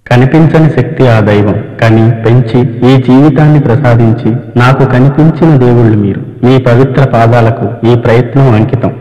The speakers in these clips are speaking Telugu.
కనిపించని శక్తి ఆ దైవం కని పెంచి ఈ జీవితాన్ని ప్రసాదించి నాకు కనిపించిన దేవుళ్ళు మీరు మీ పవిత్ర పాదాలకు ఈ ప్రయత్నం అంకితం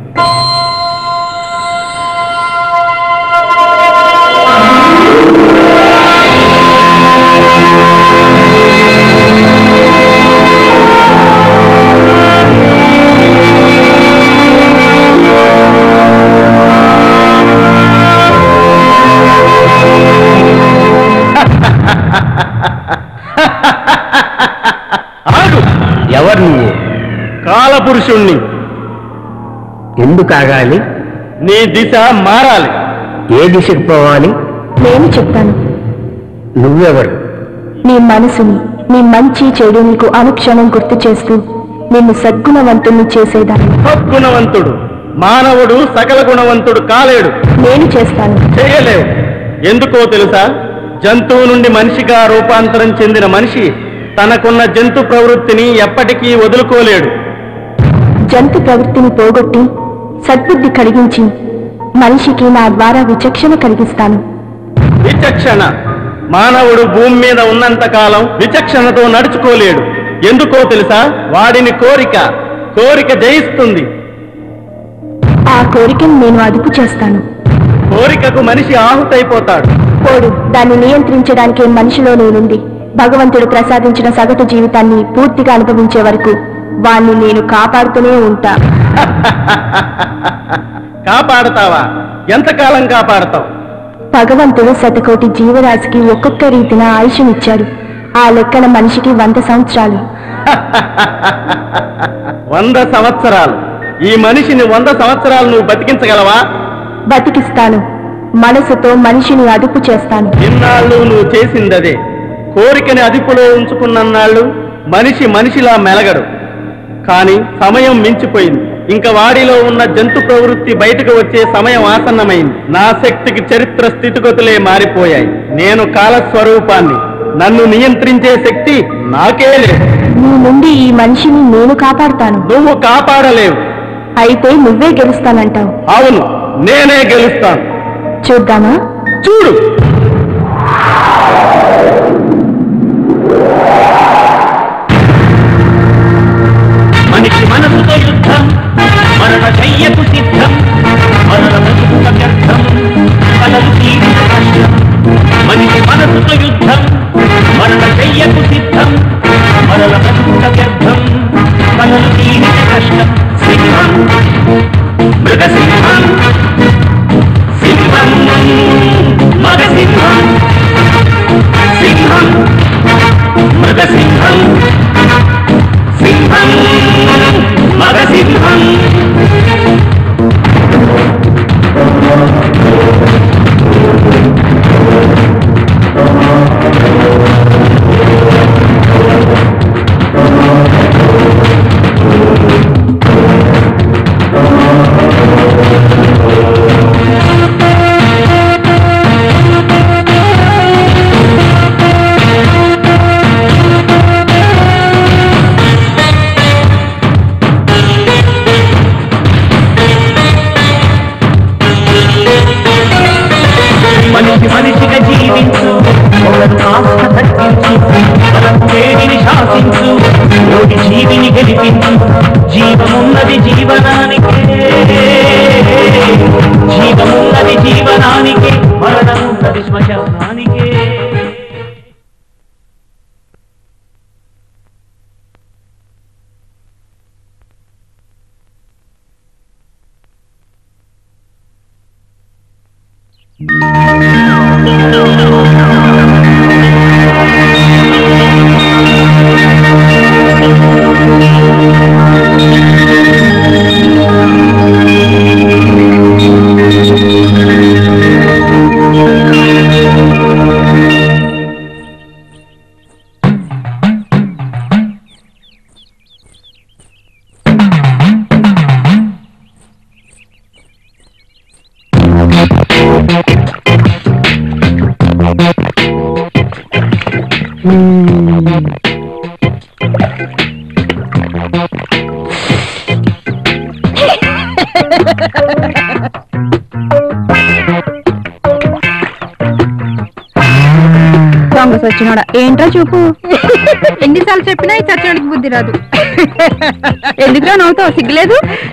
ఆగు ఎవరు నువ్వు కాలపురుషుణ్ణి ఎందుకు ఆగాలి నీ దిశ మారాలి ఏ దిశకు పోవాలి నేను చెప్తాను నువ్వెవరు నీ మనసుని నీ మంచి చెడు నీకు అనుక్షణం గుర్తు చేస్తూ నిన్ను సద్గుణవంతుణ్ణి చేసేదాన్ని సద్గుణవంతుడు మానవుడు సకల గుణవంతుడు కాలేడు నేను చేస్తాను చేయలేవు ఎందుకో తెలుసా జంతువు నుండి మనిషిగా రూపాంతరం చెందిన మనిషి తనకున్న జంతు ప్రవృత్తిని ఎప్పటికీ వదులుకోలేడు జంతు ప్రవృత్తిని పోగొట్టి సద్బుద్ధి కలిగించి మనిషికి నా ద్వారా విచక్షణ కలిగిస్తాను విచక్షణ మానవుడు భూమి మీద ఉన్నంత కాలం విచక్షణతో నడుచుకోలేడు ఎందుకో తెలుసా వాడిని కోరిక కోరిక జయిస్తుంది ఆ కోరికను నేను అదుపు చేస్తాను కోరికకు మనిషి ఆహుతైపోతాడు పోడు దాన్ని నియంత్రించడానికే మనిషిలో నేనుంది భగవంతుడు ప్రసాదించిన సగటు జీవితాన్ని పూర్తిగా అనుభవించే వరకు వాణ్ణి నేను కాపాడుతూనే ఉంటా కాపాడతావా ఎంతకాలం కాపాడతావు భగవంతుడు శతకోటి జీవరాశికి ఒక్కొక్క రీతిన ఆయుష్నిచ్చాడు ఆ లెక్కన మనిషికి వంద సంవత్సరాలు వంద సంవత్సరాలు ఈ మనిషిని వంద సంవత్సరాలు నువ్వు బతికించగలవా బతికిస్తాను మనసుతో మనిషిని అదుపు చేస్తాను ఇన్నాళ్ళు నువ్వు చేసిందదే కోరికని అదుపులో ఉంచుకున్నన్నాళ్ళు మనిషి మనిషిలా మెలగడు కానీ సమయం మించిపోయింది ఇంకా వాడిలో ఉన్న జంతు ప్రవృత్తి బయటకు వచ్చే సమయం ఆసన్నమైంది నా శక్తికి చరిత్ర స్థితిగతులే మారిపోయాయి నేను కాలస్వరూపాన్ని నన్ను నియంత్రించే శక్తి నాకే లేదు నీ నుండి ఈ మనిషిని నేను కాపాడుతాను నువ్వు కాపాడలేవు అయితే నువ్వే గెలుస్తానంటావు అవును నేనే గెలుస్తాను చూద్దామా చూడు మనిషి మనసుతో యుద్ధం మరణ శయ్యకు సిద్ధం మరణ బతుకుట వ్యర్థం కలలు తీరిన కష్టం మనిషి మనసుతో యుద్ధం మరణ శయ్యకు సిద్ధం మరణ బతుకుట వ్యర్థం కలలు తీరిన కష్టం సింహం మృగసింహం సింహం మగసింహం సింహం మృగసింహం సింహం మగసింహం మనిషి మనిషిగా జీవించు ఒకరు కాస్త తగ్గించు మనం చేడిని శాసించు ఓడి జీవిని గెలిపించు జీవమున్నది జీవనానికి జీవమున్నది జీవనానికి మరణమున్నది శ్మశానానికే సచ్చినోడా ఏంటో చూపు ఎన్నిసార్లు చెప్పినా ఈ చచ్చినోడికి బుద్ధి రాదు ఎందుకురా నవ్వుతావు సిగ్గులేదు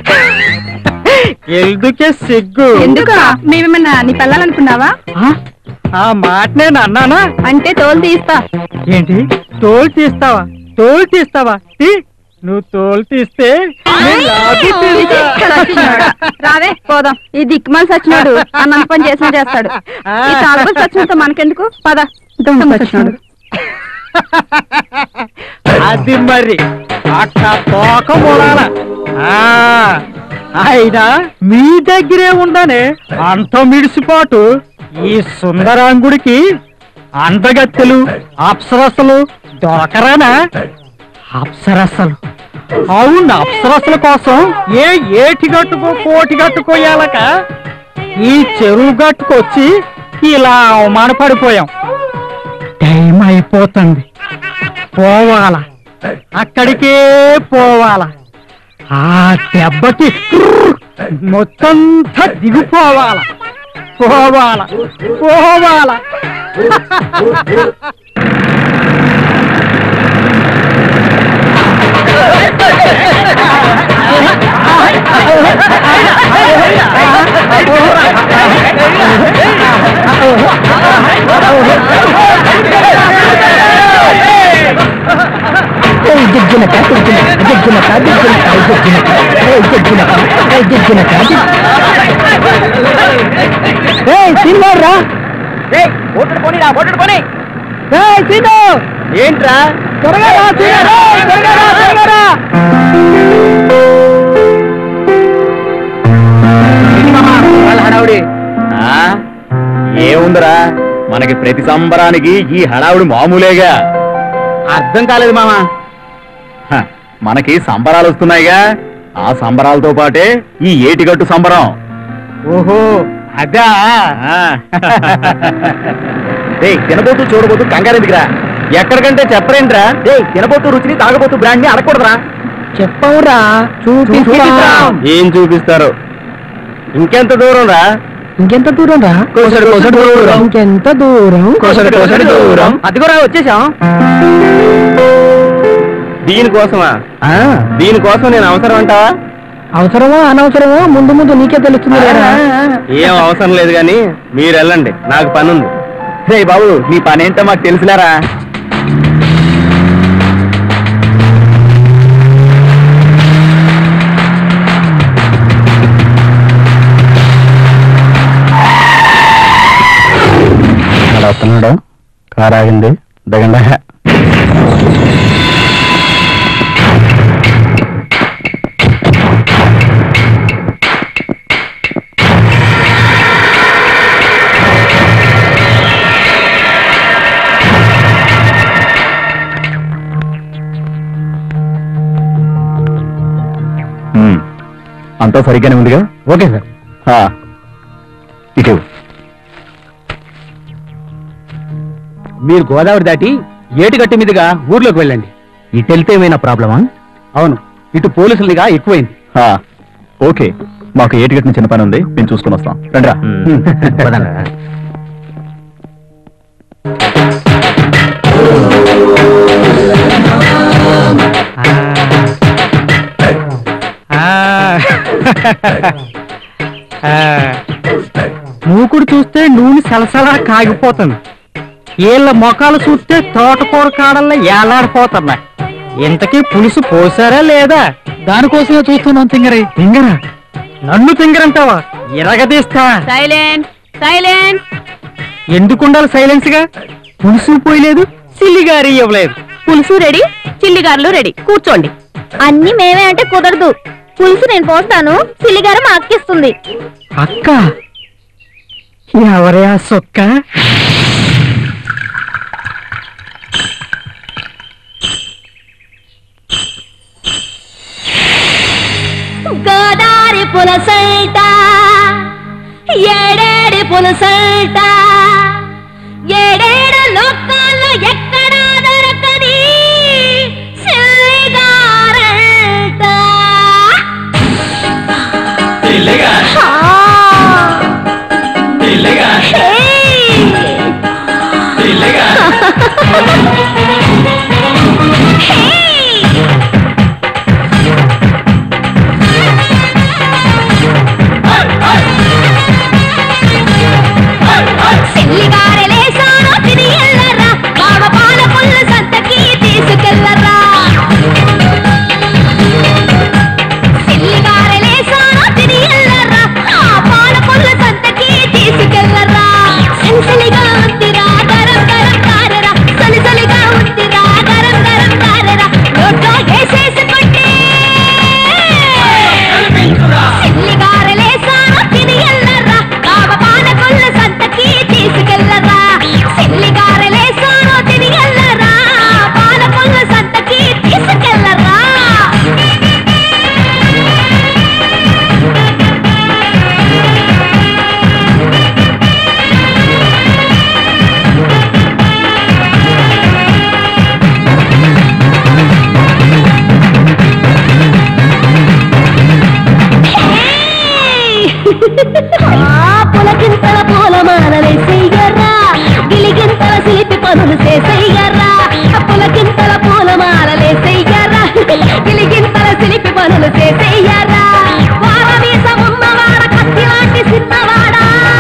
ఎందుకే సిగ్గు ఎందుకు మేమేమన్నా నీ పిల్లలనుకున్నావా ఆ మాట నేను అన్నానా అంటే తోలు తీస్తా ఏంటి తోలు తీస్తావా తోలు తీస్తావా తీ. నువ్వు తోలు తీస్తే నేను లాగి తీస్తా. సచ్చినోడా. రావే పోదాం ఈ దిక్కుమాలి సచ్చినాడు అన్నంత పని చేసిన చేస్తాడు ఈ తాగుబోతు సచ్చినతో మనకెందుకు పద దుమ్ము సచ్చినాడు అది మరి అట్లా తోక మూడాల ఆ, అయినా మీ దగ్గరే ఉందనే అంత మిడిసిపాటు ఈ సుందరాంగుడికి అందగత్తెలు అప్సరసలు దొరకరానా అప్సరసలు అవును అప్సరసల కోసం ఏ ఏటి గట్టుకో కోటి గట్టుకోయాలక ఈ చెరువు గట్టుకొచ్చి ఇలా అవమానపడిపోయాం టైం అయిపోతుంది పోవాలా అక్కడికే పోవాలా ఆ దెబ్బకి మొత్తంతా దిగిపోవాలా పోవాలా పోవాలా ఏంట్రా త్వరగా రా సీను, రేయ్, త్వరగా రా, త్వరగా రా. ఆ? ఏముందిరా మనకి ప్రతి సంబరానికి ఈ హడావుడి మామూలేగా అర్థం కాలేదు మామా హ, మనకి సంబరాలు వస్తున్నాయిగా ఆ సంబరాలతో పాటే ఈ ఏటిగట్టు సంబరం ఓహో అదా ఆ. ఏయ్ తినబోతూ చూడబోతూ కంగారెందుకురా ఎక్కడికంటే చెప్పరేంట్రా ఏయ్ తినబోతూ రుచిని తాగబోతూ బ్రాండ్ ని అడగకూడదురా చెప్పవురా చూపిస్తాం ఏం చూపిస్తారు ఇంకెంత దూరం రా ఇంకెంత దూరం రా కోసడి కోసడి దూరం. ఇంకెంత దూరం కోసడి కోసడి దూరం. అదిగోరా వచ్చేసాం దీనికోసమా దీనికోసం నేను అవసరం అంటావా అవసరమా అనవసరమా ముందు ముందు నీకే తెలుస్తుంది ఏం అవసరం లేదు కానీ మీరు వెళ్ళండి నాకు పని ఉంది రే బాబు నీ పని ఏంటో మాకు తెలుసులేరా అలా వస్తున్నాడు కారు ఆగింది దిగండి ఉమ్, అంతా సరిగ్గానే ఉందిగా ఓకే సార్ ఆ, ఇటు మీరు గోదావరి దాటి ఏటిగట్టి మీదుగా ఊర్లోకి వెళ్ళండి ఇటు వెళ్తే ఏమైనా ప్రాబ్లమా అవును ఇటు పోలీసులుగా ఎక్కువైంది ఆ, ఓకే మాకు ఏటిగట్టిన చిన్న పని ఉంది మేము చూసుకుని వస్తాం రండిరా పదండ్రా. మూకుడు చూస్తే నూనె సలసలా కాగిపోతుంది వీళ్ళ మొఖాలు చూస్తే తోటకూర కాడల్లో ఏలాడిపోతున్నాయి ఇంతకీ పులుసు పోసారా లేదా దానికోసమే చూస్తున్నాం తింగరి తింగరా నన్ను తింగరంటావా ఇరగదీస్తా సైలెంట్ సైలెంట్ ఎందుకుండాలి సైలెన్స్ గా పులుసు పోయలేదు సిల్లిగారి ఇవ్వలేదు పులుసు రెడీ చిల్లిగారులు రెడీ కూర్చోండి అన్ని మేమే అంటే కుదరదు పులుసు నేను పోస్తాను చిల్లిగారు మా అక్కిస్తుంది అక్క ఎవరే ఆ సొక్క గోదారి పులసల్ట ఏడేడి పులసల్ట ఏడేడు లోకాల్లో ఎక్కడా దొరకది సిల్లిగారంట ఆ. ఏయ్. పులకింతల పూలమాలలేసెయ్యర్రా గిలిగింతల శిల్పి పనులు చేసెయ్యర్రా పులకింతల పూలమాలలేసెయ్యర్రా గిలిగింతల శిల్పి పనులు చేసెయ్యర్రా వారమీస ఉన్నవాడ కత్తి లాంటి సిన్నవాడా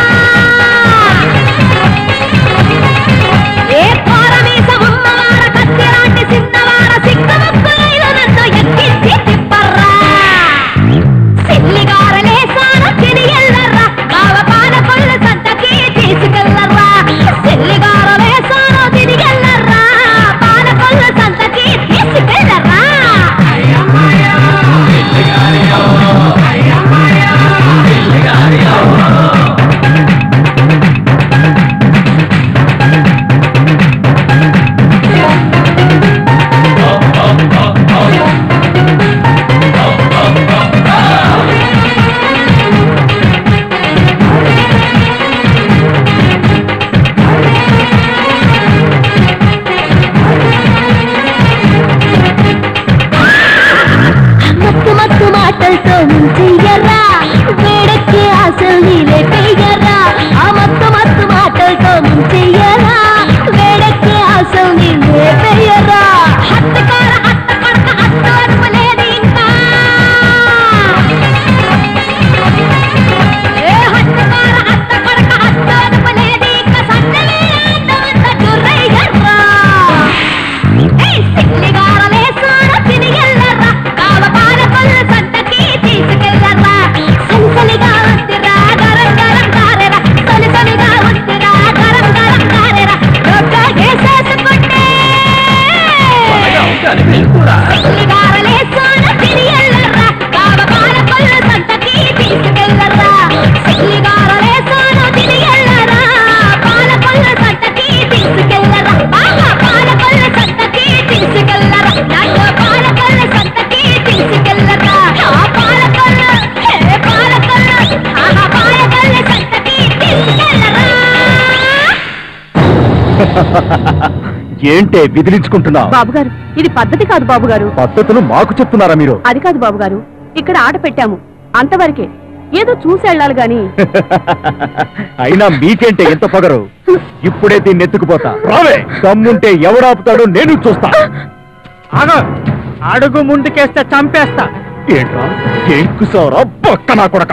ఏ పారమీస ఉన్నవాడ కత్తి లాంటి సిన్నవాడ సిక్కముక్కులైన నన్ను ఎక్కించి తిప్పర్రా సిల్లిగారలేసాన తిరిగెళ్ళర్రా బావ పాలకొల్ల సంతకి తీసుకెళ్ళర్రా సిల్లిగారలేసాన తిరిగెళ్ళర్రా పాలకొల్ల సంతకి తీసుకెళ్ళర్రా మత్తు మత్తు మాటలతో ముంచెయ్యర్రా వేడెక్కే ఆశలు నీలే పెయ్యర్రా ఆ మత్తు మత్తు మాటలతో ముంచెయ్యరా వేడెక్కే ఆశలు నీలే పెయ్యర్రా హత్తకార హత్త కొడక హత్త వరపలేదు ఇంకా ఏ హత్తకార హత్త కొడక హత్త వరపలేదు ఇంకా సన్నమే అందమంత చుర్రయ్యర్రా ఏయ్ సిల్లిగారలేసాన తిరిగెళ్ళర్రా కావ పాలకొల్ల సంతకి తీసుకెళ్ళర్రా సలిసలిగా ఉంటిరా గరం గరం కారెరా సలిసలిగా ఉంటిరా గరం గరం కారెరా రొట్టె వేసేసుకుంటే సిల్లిగారలేసాన తిరిగెళ్ళర్రా కావ పాలకొల్ల సంతకి తీసుకెళ్ళర్రా సిల్లిగారలేసాన తిరిగెళ్ళరా పాలకొల్ల సంతకి తీసుకెళ్ళరా బాగా పాలకొల్ల సంతకి తీసుకెళ్ళరా నన్ను పాలకొల్ల సంతకి తీసుకెళ్ళరా ఆ పాలకొల్ల హే పాలకొల్ల ఆహా పాలకొల్ల సంతకి తీసుకెళ్ళరా ఏంటే విదిలించుకుంటున్నా బాబు గారు ఇది పద్ధతి కాదు బాబు గారు పద్ధతులు మాకు చెప్తున్నారా మీరు అది కాదు బాబు గారు ఇక్కడ ఆట పెట్టాము అంతవరకే ఏదో చూసి వెళ్ళాలి గాని అయినా మీకేంటే ఎంత పొగరు ఇప్పుడే దీన్ని ఎత్తుకుపోతా రావే దమ్ముంటే ఎవడాపుతాడో నేను చూస్తా అడుగు ముందుకేస్తే చంపేస్తా ఏంట్రా ఏం కుసావరా పక్క నా కొడక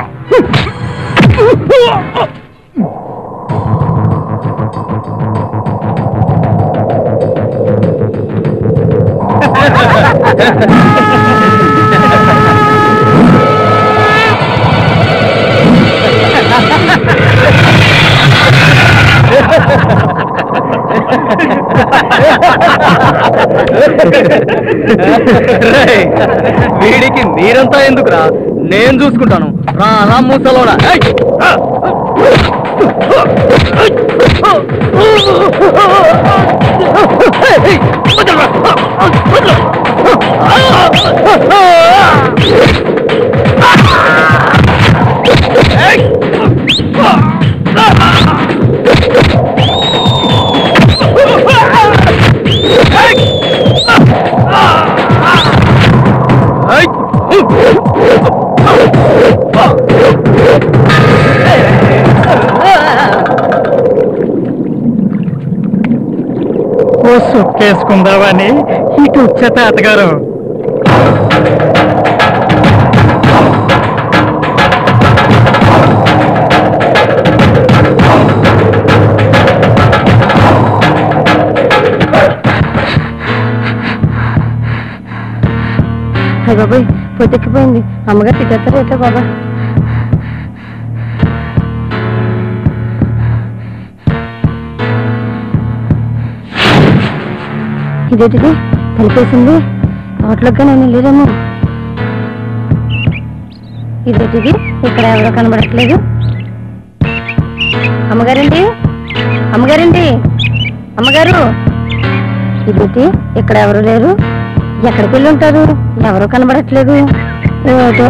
రేయ్, వీడికి నీరంతా ఎందుకురా నేను చూసుకుంటాను రా రా మూసలోడా ఏయ్! ఓ సుక్కేసుకుందామని ఇటు వచ్చే తాతగారు బాబాయ్ పొద్దెక్కిపోయింది అమ్మగారు తిట్టేస్తారు ఎట్లా బాబా ఇదేంటిది కలిపేసింది తోటలోకి నేను వెళ్ళేదేమో ఇదేంటిది ఇక్కడ ఎవరో కనబడట్లేదు అమ్మగారండి అమ్మగారండి అమ్మగారు ఇదేంటి ఇక్కడ ఎవరు లేరు ఎక్కడికి వెళ్ళి ఉంటారు ఎవరు కనబడట్లేదు ఏదో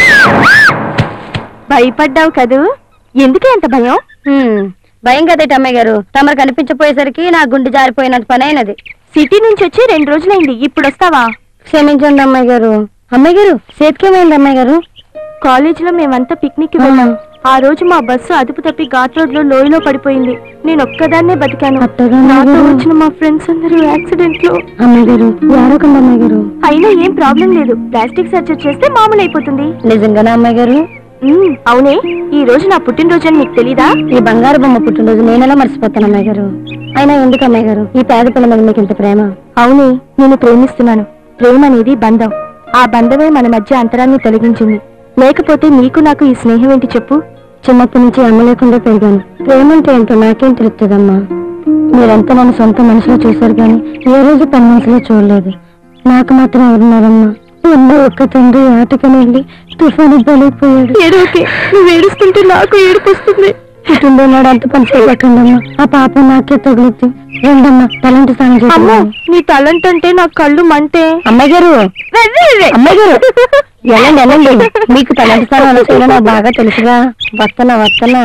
భయపడ్డావు కదూ ఎందుకు ఎంత భయం భయం కదేటి అమ్మాయి గారు తమరు కనిపించపోయేసరికి నా గుండె జారిపోయినంత పని అయినది సిటీ నుంచి వచ్చి రెండు రోజులైంది ఇప్పుడు వస్తావా క్షమించండి అమ్మాయి గారు అమ్మాయి గారు సేత్కేమైంది అమ్మాయి గారు కాలేజీలో మేమంతా పిక్నిక్ వెళ్ళాం ఆ రోజు మా బస్సు అదుపు తప్పి ఘాట్ రోడ్ లో లోయలో పడిపోయింది నేను ఒక్కదాన్నే బతికాను అత్తగా నాతో మీరు- వచ్చిన మా ఫ్రెండ్స్ అందరూ యాక్సిడెంట్ లో అమ్మాయి గారు ఏడవకండి అమ్మాయి గారు అయినా ఏం ప్రాబ్లం లేదు ప్లాస్టిక్ సర్జరీ చేస్తే మామూలు అయిపోతుంది నిజంగానే అమ్మాయి గారు ఉమ్, అవునే ఈ రోజు నా పుట్టినరోజు అని నీకు తెలీదా ఈ బంగారు బొమ్మ పుట్టినరోజు నేనెలా మర్చిపోతాను అమ్మాయి గారు అయినా ఎందుకు అమ్మాయి గారు ఈ పేద పిల్ల మీద మీకు ఇంత ప్రేమ అవునే నేను ప్రేమిస్తున్నాను ప్రేమ అనేది బంధం ఆ బంధమే మన మధ్య అంతరాన్ని తొలగించింది లేకపోతే నీకు నాకు ఈ స్నేహం ఏంటి చెప్పు చిన్నప్పటి నుంచి అమ్మ లేకుండా పెరిగాను ప్రేమ అంటే ఏంటో నాకేం తెలుస్తుందమ్మా మీరంతా నన్ను సొంత మనసులో చూశారు కానీ ఏ రోజు పని మనసులో చూడలేదు నాకు మాత్రం ఎవరున్నారమ్మా ఉన్న ఒక్క తండ్రి ఆటకని వెళ్ళి తుఫాను బలైపోయాడు ఏడోకే నువ్వు ఏడుస్తుంటే నాకు ఏడుపు వస్తుంది కుటుంబం నాడు అంత పని చేయకండమ్మా ఆ పాప నాకే తగులుద్ది రండమ్మా తలంటి స్నానం అమ్మో చేద్దాం నీ టాలెంట్ అంటే నాకు కళ్ళు మంటే అమ్మాయి గారు అమ్మాయి గారు వెళ్ళండి వెళ్ళండి మీకు తలంటి స్నానం ఎలా చేయాలో నాకు బాగా తెలుసుగా వస్తనా వస్తనా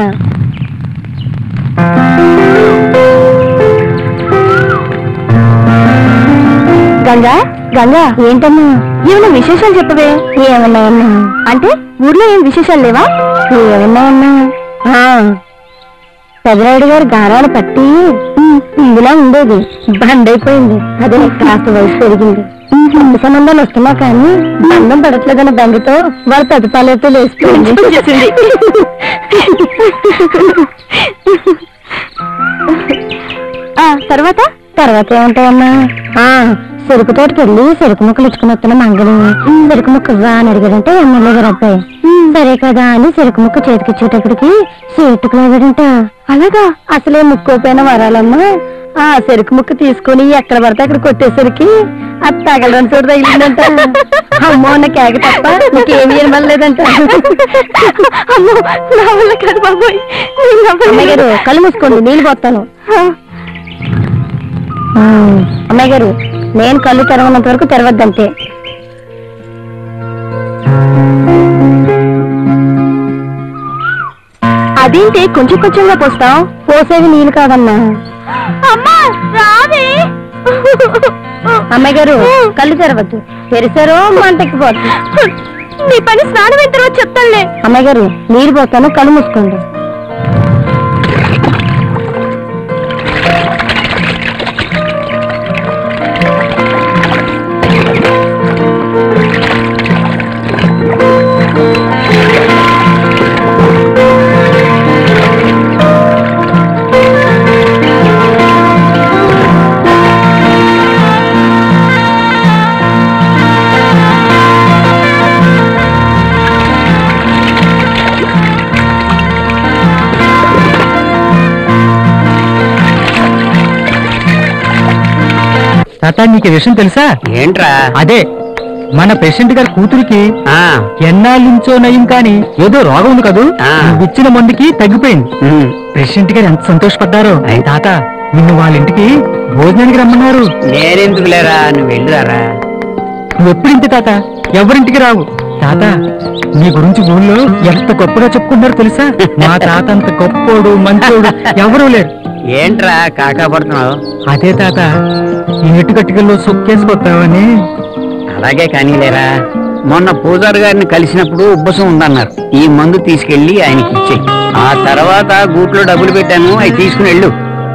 గంగా గంగా ఏంటమ్మా ఏమైనా విశేషాలు చెప్పవే ఏమన్నాయమ్మా అంటే ఊర్లో ఏం విశేషాలు లేవా ఏమన్నాయమ్మా ఆ, పెదరాయుడు గారు గారాలు పట్టి ఉమ్, ఇందులో ఉండేది బండ్ అయిపోయింది అదే కాస్త వయసు పెరిగింది పెళ్లి సంబంధాలు వస్తున్నా కానీ బంధం పడట్లేదన్న బెంగతో వాళ్ళ పెద్దపాలతో లేచిపోయింది చేసింది. ఆ తర్వాత తర్వాత ఏమంటాయమ్మా ఆ చెరుకు తోటకి వెళ్ళి చెరుకు ముక్కలు ఇచ్చుకుని వస్తున్న మంగళి చెరుకు ముక్క ఇవ్వా అని అడిగాడంటే ఎమ్మెల్యే గారు అబ్బాయి సరే కదా అని చెరుకు ముక్క చేతికిచ్చేటప్పటికి చేటుకు లేదంట అలాగా అసలే ముక్కోపోయిన వరాలమ్మా ఆ చెరుకు ముక్క తీసుకుని ఎక్కడ పడితే అక్కడ కొట్టేసరికి అది తగలడం చోటు తగిలిందంట అమ్మో నా కేక తప్ప నీకేమి వినబడలేదంట అమ్మో నా వల్ల కాదు బాబోయ్ నేను నవ్వలేను. అమ్మాయి గారు కళ్ళు మూసుకోండి నీళ్ళు పోతాను అమ్మాయి గారు నేను కళ్ళు తెరవనంత వరకు తెరవద్దంతే అదేంటి కొంచెం కొంచెంగా పోస్తావు పోసేవి నీళ్ళు కాదమ్మా అమ్మా రావే అమ్మాయి గారు కళ్ళు తెరవద్దు తెరిసారో మంటకి పోతుంది నీ పని స్నానం అయిన తర్వాత చెప్తానులే అమ్మాయి గారు నీళ్ళు పోతాను కళ్ళు మూసుకోండి తాత నీకు ఈ విషయం తెలుసా ఏంట్రా అదే మన ప్రెసిడెంట్ గారి కూతురికి ఆ, ఎన్నాళ్ళ నుంచో నయం కానీ ఏదో రోగం ఉంది కదూ ఆ. నువ్వు ఇచ్చిన మందుకి తగ్గిపోయింది ఉమ్, ప్రెసిడెంట్ గారు ఎంత సంతోషపడ్డారో అయ్. తాత నిన్ను వాళ్ళ ఇంటికి భోజనానికి రమ్మన్నారు నేనెందుకు లేరా నువ్వు వెళ్ళిరారా నువ్వు ఎప్పుడు ఇంటి తాత ఎవరింటికి రావు తాత నీ గురించి ఊళ్ళో ఎంత గొప్పగా చెప్పుకుంటారో తెలుసా మా తాత అంత గొప్పోడు మంచోడు ఎవరూ లేరు ఏంట్రా కాకా పడుతున్నావు అదే తాత ఈ నెట్టు కట్టుకల్లో సొక్కేసుకొస్తావని అలాగే కానీ లేరా మొన్న పూజారి గారిని కలిసినప్పుడు ఉబ్బసం ఉందన్నారు ఈ మందు తీసుకెళ్లి ఆయనకి ఇచ్చేయి ఆ తర్వాత గూట్లో డబ్బులు పెట్టాను అవి తీసుకుని వెళ్ళు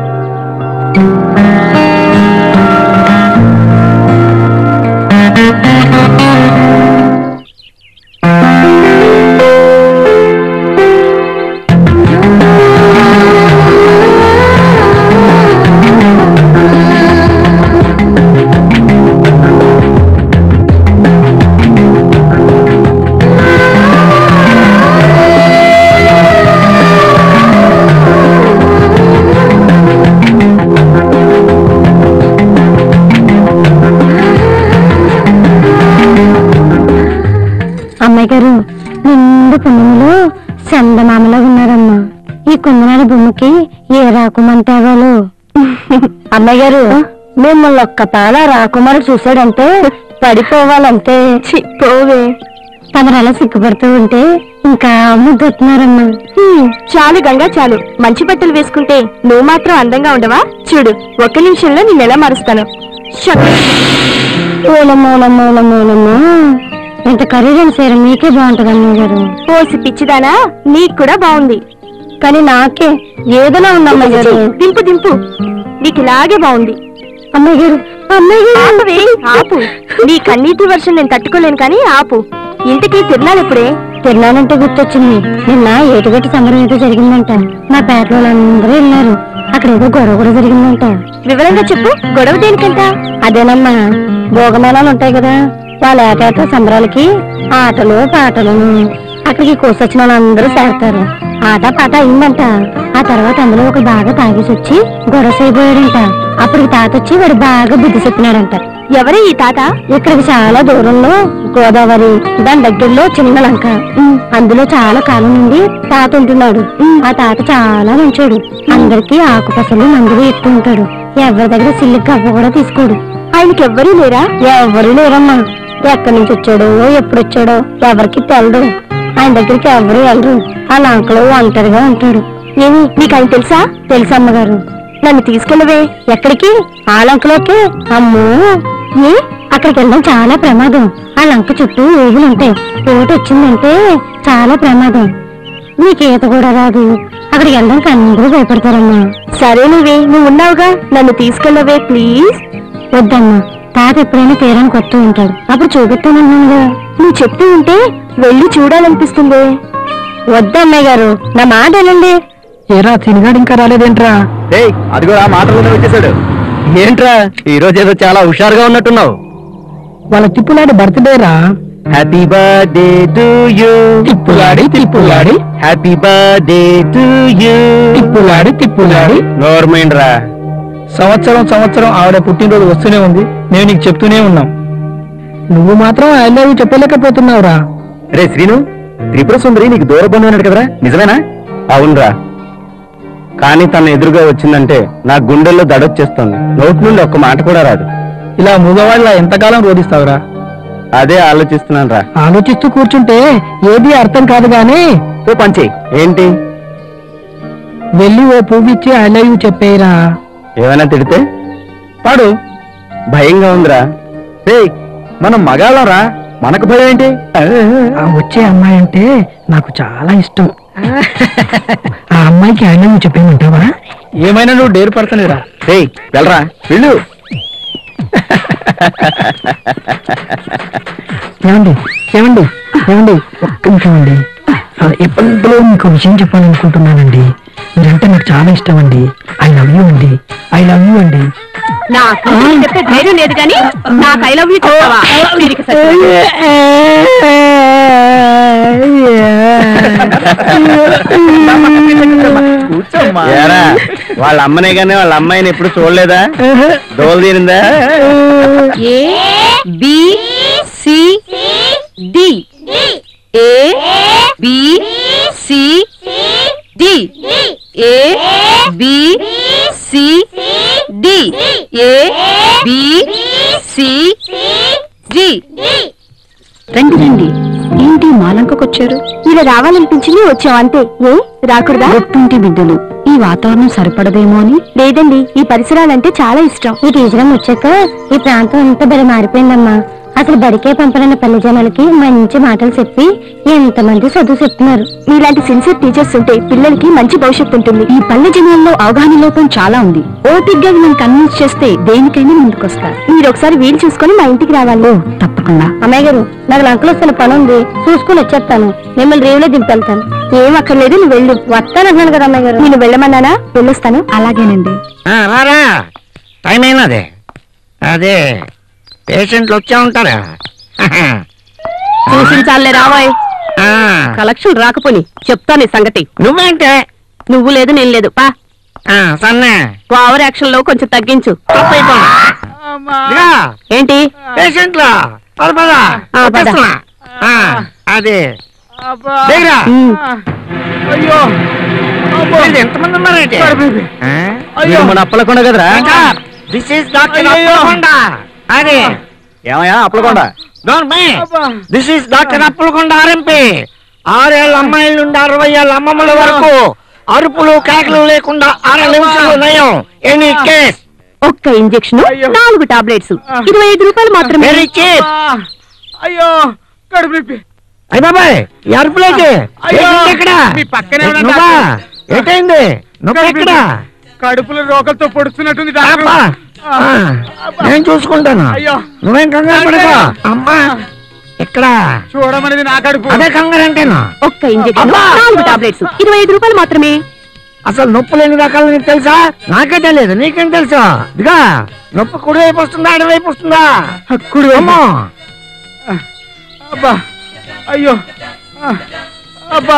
అమ్మాయి గారు నిండు పుణ్యములు చందమామలా ఉన్నారమ్మా ఈ కుందనాల బొమ్మకి ఏ రాకుమంటావాలు అమ్మాయి గారు మిమ్మల్ని ఒక్క పాల రాకుమారు చూశాడంటే పడిపోవాలంటే పోవే తమరు అలా సిగ్గుపడుతూ ఉంటే ఇంకా ముద్దొస్తున్నారమ్మా హ్మ్, చాలు గంగా చాలు మంచి బట్టలు వేసుకుంటే నువ్వు మాత్రం అందంగా ఉండవా చూడు ఒక్క నిమిషంలో నేను ఎలా మారుస్తాను షక్. మూల మూల మూల మూలము ఇంత ఖరీదైన సీర మీకే బాగుంటది అమ్మయ్య గారు పోసి పిచ్చిదానా నీకు కూడా బాగుంది కానీ నాకే ఏదైనా ఉంది అమ్మయ్య గారు దింపు దింపు నీకు ఇలాగే బాగుంది అమ్మయ్య గారు అమ్మయ్య గారు ఆపవే ఆపు నీ కన్నీటి వర్షం నేను తట్టుకోలేను కానీ ఆపు ఇంటికి తిన్నాను ఇప్పుడే తిన్నానంటే గుర్తొచ్చింది నిన్న ఏటుగట్టి సంబరం ఏదో జరిగిందంట మా పేటలో వాళ్ళందరూ వెళ్ళారు అక్కడ ఏదో గొడవ కూడా జరిగిందంట వివరంగా చెప్పు గొడవ దేనికంట అదేనమ్మా భోగమేళాలు ఉంటాయి కదా వాళ్ళ ఏటేట సంబరాలకి ఆటలు పాటలను అక్కడికి కోసొచ్చిన వాళ్ళందరూ చేరతారు ఆట పాట అయిందంట ఆ తర్వాత అందులో ఒక బాగా తాగేసి వచ్చి గొడవ చేయబోయాడంట అప్పటికి తాత వచ్చి వాడు బాగా బుద్ధి చెప్పినాడంట ఎవరే ఈ తాత ఇక్కడికి చాలా దూరంలో గోదావరి దాని దగ్గరలో చిన్న లంక అందులో చాలా కాలం నుండి తాత ఉంటున్నాడు ఆ తాత చాలా మంచోడు అందరికి ఆకుపసలు మందులు ఎక్కువ ఉంటాడు ఎవరి దగ్గర సిల్లి కవ్వ కూడా తీసుకోడు ఆయనకి ఎవ్వరూ లేరా ఎవరు లేరమ్మా ఎక్కడి నుంచి వచ్చాడో ఎప్పుడు వచ్చాడో ఎవరికి తెలడు ఆయన దగ్గరికి ఎవరు వెళ్ళరు ఆ లంకలో ఒంటరిగా ఉంటాడు ఏమి నీకు ఆయన తెలుసా తెలుసు అమ్మగారు నన్ను తీసుకెళ్ళవే ఎక్కడికి ఆ లంకలోకి అమ్మో ఏ అక్కడికి వెళ్ళడం చాలా ప్రమాదం ఆ లంక చుట్టూ ఏగులు ఉంటాయి పోటు వచ్చిందంటే చాలా ప్రమాదం నీకు ఈత కూడా రాదు అక్కడికి వెళ్ళడానికి అందరూ భయపడతారమ్మా సరే నువ్వే నువ్వు ఉన్నావుగా నన్ను తీసుకెళ్ళవే ప్లీజ్ వద్దమ్మా తాత ఎప్పుడైనా తీరానికి వస్తూ ఉంటాడు అప్పుడు చూపిస్తానన్నానుగా నువ్వు చెప్తూ ఉంటే వెళ్ళి చూడాలనిపిస్తుంది వద్దమ్మాయి గారు నా మాట వినండి ఏరా తినగాడు ఇంకా రాలేదేంట్రా ఏయ్ అదిగో ఆ మాటలోనే వచ్చేసాడు ఏంట్రా ఈ రోజు ఏదో చాలా హుషారుగా ఉన్నట్టున్నావు వాళ్ళ తిప్పులాడి బర్త్డే రా హ్యాపీ బర్త్డే టు యూ తిప్పులాడి తిప్పులాడి హ్యాపీ బర్త్డే టు యూ తిప్పులాడి తిప్పులాడి గవర్నమెంట్ రా సంవత్సరం సంవత్సరం ఆవిడ పుట్టినరోజు వస్తూనే ఉంది నేను నీకు చెప్తూనే ఉన్నాం నువ్వు మాత్రం ఐ లవ్ యూ చెప్పలేకపోతున్నావురా రే శ్రీను త్రిపుర సుందరి నీకు దూర బంధు అన్నాడు కదరా నిజమేనా అవునరా కానీ తన ఎదురుగా వచ్చిందంటే నా గుండెల్లో దడొచ్చేస్తుంది నోటి నుండి ఒక్క మాట కూడా రాదు ఇలా మగవాళ్ళ ఎంతకాలం రోధిస్తావురా అదే ఆలోచిస్తున్నాను రా ఆలోచిస్తూ కూర్చుంటే ఏది అర్థం కాదు గాని ఓ పంచి ఏంటి వెళ్ళి ఓ పువ్వు ఇచ్చి ఐ లవ్ యూ చెప్పేయరా ఏమైనా తిడితే పాడు భయంగా ఉందిరా రే మనం మగాళ్ళం రా మనకు భయం ఏంటి ఆ వచ్చే అమ్మాయి అంటే నాకు చాలా ఇష్టం ఆ అమ్మాయికి ఐ లవ్ యూ చెప్పేయమంటావా ఏమైనా నువ్వు డేరు పడతానేరా రే వెళ్ళరా వెళ్ళు ఏమండి ఏమండి ఏమండి ఒక్క నిమిషం అండి ఆ, ఎప్పుడో మీకు విషయం చెప్పాలనుకుంటున్నానండి మీరంటే నాకు చాలా ఇష్టం అండి ఐ లవ్ యూ అండి ఐ లవ్ యూ అండి నాకు చెప్పే ధైర్యం లేదు కానీ నాకు ఐ లవ్ యూ చెప్తావా వీరికి సత్యం. ఏరా వాళ్ళ అమ్మనే గానీ వాళ్ళ అమ్మాయిని ఎప్పుడు చూడలేదా దోలు తీరిందా A B C D A B C D A B C D A B C D రండి రండి ఏంటి మాలంకకొచ్చారు ఇలా రావాలనిపించింది వచ్చాం అంతే ఏ రాకూడదా గొప్పింటి బిడ్డలు ఈ వాతావరణం సరిపడదేమో అని లేదండి ఈ పరిసరాలంటే చాలా ఇష్టం ఈ టీచర్ వచ్చాక ఈ ప్రాంతం అంతా బలి మారిపోయిందమ్మా అసలు బడికే పంపనన్న పల్లె జనాలకి మంచి మాటలు చెప్పి ఎంతమంది చదువు చెప్తున్నారు మీలాంటి సిన్సియర్ టీచర్స్ ఉంటే పిల్లలకి మంచి భవిష్యత్తు ఉంటుంది ఈ పల్లె జనాల్లో అవగాహన లోపం చాలా ఉంది ఓపిగ్గా నేను కన్విన్స్ చేస్తే దేనికైనా ముందుకొస్తారు మీరు ఒకసారి వీలు చూసుకొని మా ఇంటికి రావాలి తప్పకుండా అమ్మాయి గారు నాకు లంకలో వస్తున్న పని ఉంది చూసుకుని వచ్చేస్తాను మిమ్మల్ని రేవులో దింపెళ్తాను ఏం అక్కర్లేదు నువ్వు వెళ్ళు వస్తానంటున్నాను కదా అమ్మాయి గారు నేను వెళ్ళమన్నానా వెళ్ళొస్తాను అలాగేనండి రారా టైం అయినది అదే పేషెంట్లు వచ్చా ఉంటారా చూసించాలే రావాయ్ ఆ, కలెక్షన్ రాకపోని చెప్తాను ఈ సంగతి నువ్వేంటే నువ్వు లేదు నేను లేదు పా ఆ, సన్నే ఓవర్ యాక్షన్ లో కొంచెం తగ్గించు తప్పైపోయింది. ఇదిగో, ఏంటి పేషెంట్లు పద పద ఆ, పద. వచ్చేస్తున్నా. ఆ, అది దిగరా. ఉమ్. వీళ్ళు ఎంతమంది ఉన్నారేంటి వీడు మన అప్పలకొండ కదరా దిస్ ఇస్ డాక్టర్ అప్పలకొండ అది ఏమయ్యా Appalakonda this is doctor Appalakonda RMP ఆరేళ్ళ అమ్మాయిల నుండి అరవై ఏళ్ళ అమ్మమ్మల వరకు అరుపులు కేకలు లేకుండా అర నిమిషాలు నయం ఎనీ కేస్ ఒక్క ఇంజెక్షన్ నాలుగు టాబ్లెట్స్ ఇరవై ఐదు రూపాయలు మాత్రమే వెరీ చీప్ అయ్యో కడుపు నొప్పి అయ్య బాబాయ్ ఈ అరుపులేకి అయ్యో, ఏంటి ఇక్కడ మీ పక్కనే ఉన్నాను నువ్వా? డాక్టర్. ఏంటైంది నొప్పి ఎక్కడ కడుపులో రోకలతో పొడుస్తున్నట్టుంది అబ్బా. ఆ, నేను చూసుకుంటాను అయ్యో. నువ్వేం కంగారు పడకు అమ్మా ఎక్కడ చూడమనేది నా కడుపు అదే కంగారు అంటేనా ఒక్క ఇంజెక్షన్ అబ్బా! నాలుగు టాబ్లెట్స్ ఇరవై ఐదు రూపాయలు మాత్రమే అసలు నొప్పులు ఎన్ని రకాలు నీకు తెలుసా నాకే తెలియదు నీకేం తెలుసా ఇదిగా నొప్పి కుడి వైపు వస్తుందా ఎడమ వైపు వస్తుందా కుడి వైపు. అమ్మో అబ్బా అయ్యో ఆ, అబ్బా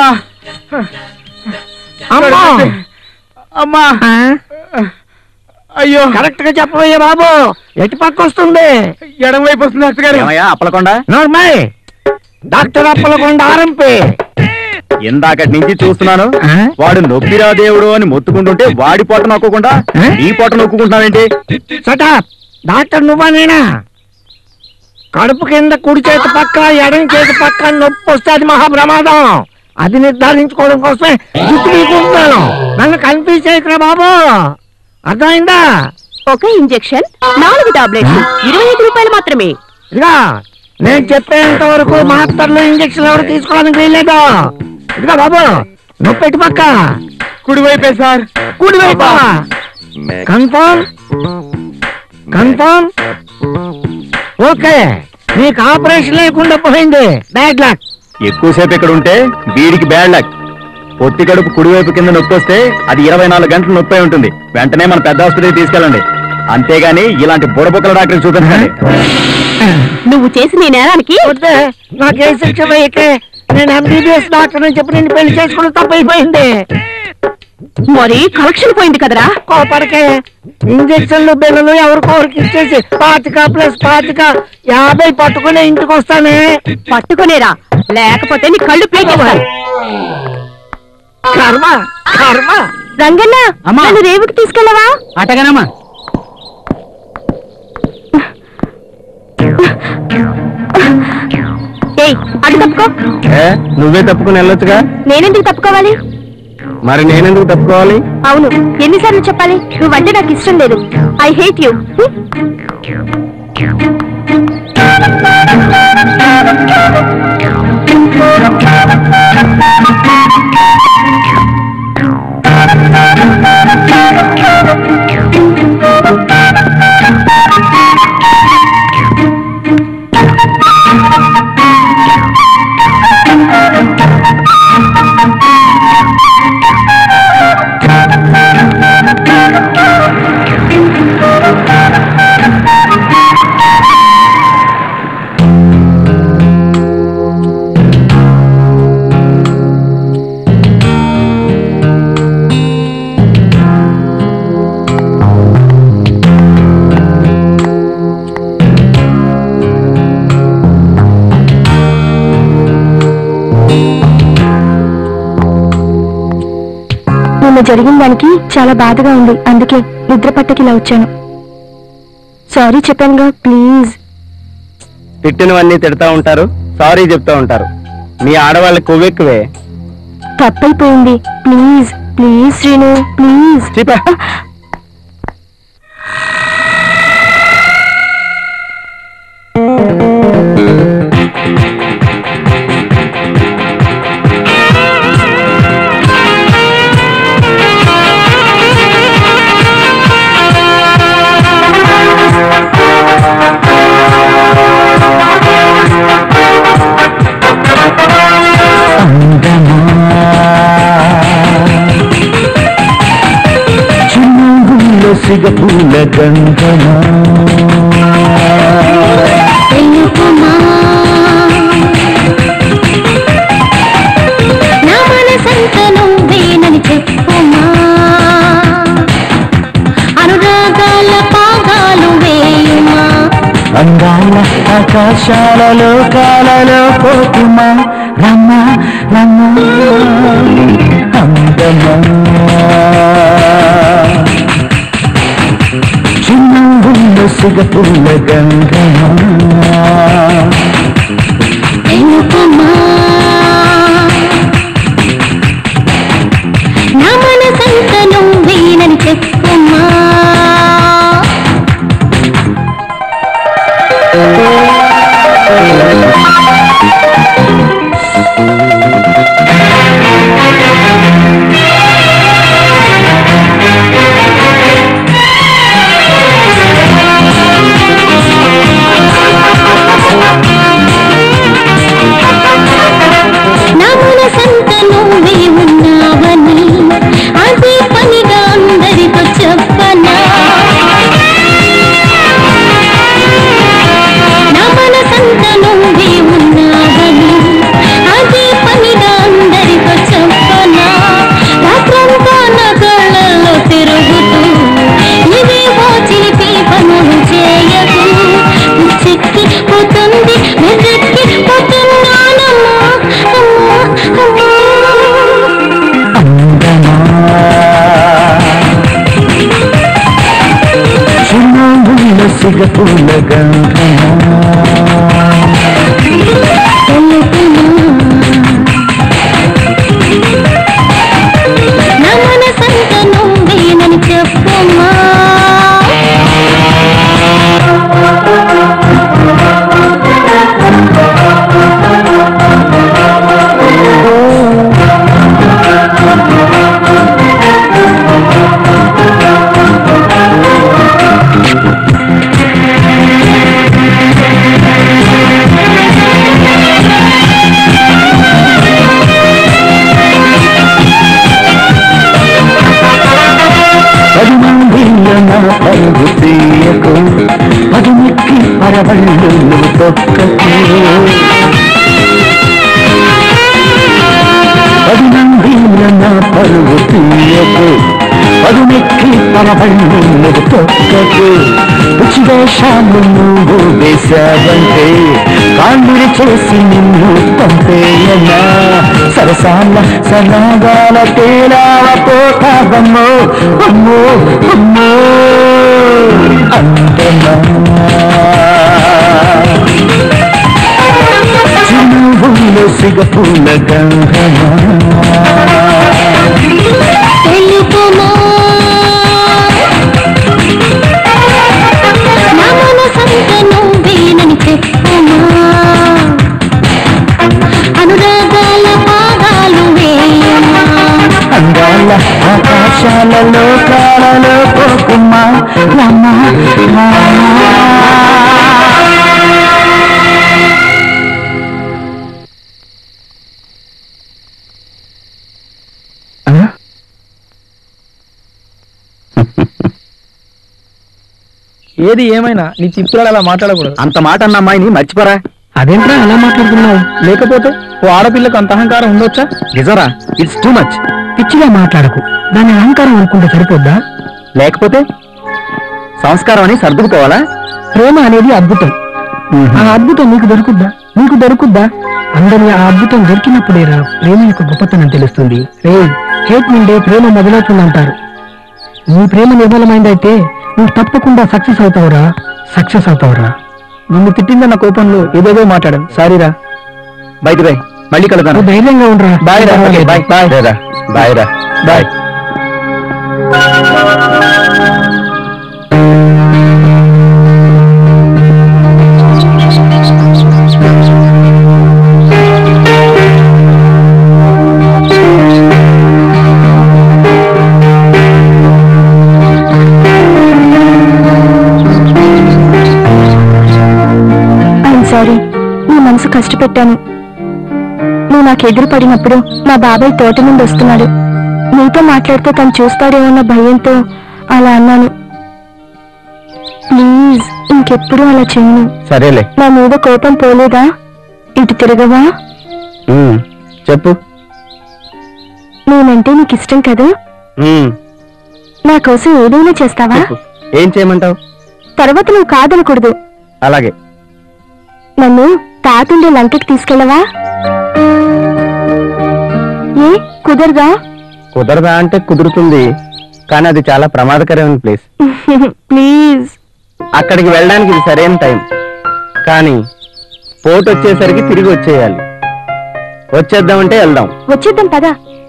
అమ్మో కడుపు. అమ్మా ఆ? అయ్యో కరెక్ట్ గా చెప్పబోయే బాబు ఎటు పక్క వస్తుంది ఎడం వైపు వస్తుంది డాక్టర్ గారు ఏమయ్యా అప్పలకొండ నోర్మై డాక్టర్ అప్పలకొండ ఆరంపి ఇందాకటి నుంచి చూస్తున్నాను ఆ? వాడు నొప్పిరా దేవుడు అని మొత్తుకుంటుంటే వాడి పొట్ట నొక్కకుండా ఆ? నీ పొట్ట నొక్కుకుంటున్నావేంటి సటాప్ డాక్టర్ నువ్వా నేనా కడుపు కింద కుడి చేతి పక్క ఎడం చేతి పక్క నొప్పి వస్తే అది మహా ప్రమాదం అది నిర్ధారించుకోవడం కోసమే జుట్టు తీసుకుంటున్నాను నన్ను కన్ఫ్యూజ్ చేయకురా బాబు అర్థమైందా ఒక ఇంజెక్షన్ నాలుగు టాబ్లెట్స్ ఇరవై ఐదు రూపాయలు మాత్రమే ఇదిగా నేను చెప్పేంత వరకు మాత్రలు ఇంజక్షన్ ఎవరు తీసుకోవడానికి వీల్లేదు ఇదిగా బాబు నొప్పి ఎటు పక్క కుడి వైపే సార్ కుడి వైపు కన్ఫర్మ్ కన్ఫర్మ్ ఓకే నీకు ఆపరేషన్ లేకుండా పోయింది బ్యాడ్ లక్ ఎక్కువసేపు ఇక్కడ ఉంటే వీడికి బ్యాడ్ లక్ పొత్తి కడుపు కుడివైపు కింద నొప్పి వస్తే అది ఇరవై నాలుగు గంటలు నొప్పి అయి ఉంటుంది వెంటనే మన పెద్ద ఆసుపత్రికి తీసుకెళ్ళండి అంతేగాని ఇలాంటి బుడబుక్కల డాక్టర్ చూపించండి నువ్వు చేసిన ఈ నేరానికి వద్దే నాకే శిక్ష వేయకే నేను ఎంబీబీఎస్ డాక్టర్ అని చెప్పి నేను పెళ్లి చేసుకుని తప్పైపోయింది మరి కలెక్షన్ పోయింది కదరా కోపడికే ఇంజక్షన్లు బిల్లలు ఎవరికొరికి ఇచ్చేసి పాతిక ప్లస్ పాతిక యాభై పట్టుకుని ఇంటికి వస్తానే పట్టుకునేరా లేకపోతే నీ కళ్ళు ప్లేట్ కర్మ కర్మ రంగన్న అమ్మా. నన్ను రేవుకి తీసుకెళ్ళవా అటగనమ్మా ఏయ్ అటు తప్పుకో ఏ నువ్వే తప్పుకుని వెళ్ళొచ్చుగా నేనెందుకు తప్పుకోవాలి మరి నేనెందుకు తప్పుకోవాలి అవును ఎన్నిసార్లు చెప్పాలి నువ్వంటే నాకు ఇష్టం లేదు ఐ హేట్ యూ నిన్న జరిగిన దానికి చాలా బాధగా ఉంది అందుకే నిద్ర పట్టకి ఇలా వచ్చాను సారీ చెప్పానుగా ప్లీజ్ తిట్టినవన్నీ తిడతా ఉంటారు సారీ చెప్తా ఉంటారు మీ ఆడవాళ్ళ కొవ్వెక్కువే తప్పైపోయింది ప్లీజ్ ప్లీజ్ శ్రీను ప్లీజ్ చీపా సిగపూల గంధమా నా మనసంత నువ్వేనని చెప్పుమా అనురాగాల పాగాలు వేయుమా అందాల ఆకాశాలలో కాలలో పోతుమా రమ్మ రమ్మ అందమా చిన్న సిగపూల గంధమా తెలుపమా నా మనసంత నువ్వేనని చెప్పుమా ఆ సిగపూల గంధమా నా మనసంత నువ్వేనని చెప్పమ్మా పది మందిలో నా పరుగు తీయకు పది మెక్కి పరవళ్ళు నువ్వు తొక్కకు పది మందిలో నా పరుగు తీయకు పది మెక్కి పరవళ్ళు నువ్వు తొక్కకు రుచి వేషాలు నువ్వు వేశావంటే కాళ్ళురి చేసి నిన్ను పంపేయనా సరసాల సనాగాల తేలాల పోతావమ్మో అమ్మో అమ్మో అందమా చినువులో సిగపూల గంధమా తెలుపుమా నా మనసంత నువ్వేనని చెప్పుమా అనురాగాల పాదాలు వేయమా అందాల ఆకాశాలలో కాలలో పోకుమా రమ్మా రామా ఏది ఏమైనా నీ తిప్పులాడు అలా మాట్లాడకూడదు అంత మాట అన్న అమ్మాయిని మర్చిపోరా అదేంట్రా అలా మాట్లాడుతున్నావు లేకపోతే ఓ ఆడపిల్లకు అంత అహంకారం ఉండొచ్చా నిజరా ఇట్స్ టూ మచ్ పిచ్చిగా మాట్లాడకు దాని అహంకారం అనుకుంటే సరిపోద్దా లేకపోతే సంస్కారం అని సర్దుకుపోవాలా ప్రేమ అనేది అద్భుతం ఆ అద్భుతం నీకు దొరుకుద్దా నీకు దొరుకుద్దా అందరి ఆ అద్భుతం దొరికినప్పుడేరా ప్రేమ యొక్క గొప్పతనం తెలుస్తుంది రే హేట్ నుండే ప్రేమ మొదలవుతుందంటారు నీ ప్రేమ నిర్మలమైందైతే నువ్వు తప్పకుండా సక్సెస్ అవుతావురా సక్సెస్ అవుతావురా నిన్ను తిట్టిందన్న కోపంలో ఏదేదో మాట్లాడాను సారీరా బయట బాయ్ మళ్ళీ కలుద్దాం నువ్వు ధైర్యంగా ఉండరా బాయ్ రా బాయ్ బాయ్ బాయ్ రా బాయ్ రా బాయ్ ఐఎమ్ సారీ నీ మనసు కష్టపెట్టాను నువ్వు నాకు ఎదురు పడినప్పుడు మా బాబాయ్ తోట నుండి వస్తున్నాడు నీతో మాట్లాడితే తను చూస్తాడేమన్న భయంతో అలా అన్నాను ప్లీజ్ ఇంకెప్పుడు అలా చేయను సరేలే నా మీద కోపం పోలేదా ఇటు తిరగవా ఉమ్, చెప్పు నేనంటే నీకు ఇష్టం కదా ఉమ్, నా కోసం ఏదైనా చేస్తావా చెప్పు ఏం చేయమంటావు తర్వాత నువ్వు కాదనకూడదు అలాగే నన్ను తాతుండే లంకకి తీసుకెళ్ళవా ఏ కుదరదా కుదరదా అంటే కుదురుతుంది కానీ అది చాలా ప్రమాదకరమైన ప్లేస్ ప్లీజ్ అక్కడికి వెళ్ళడానికి ఇది సరైన టైం కానీ పోటు వచ్చేసరికి తిరిగి వచ్చేయాలి వచ్చేద్దామంటే వెళ్దాం వచ్చేద్దాం పదా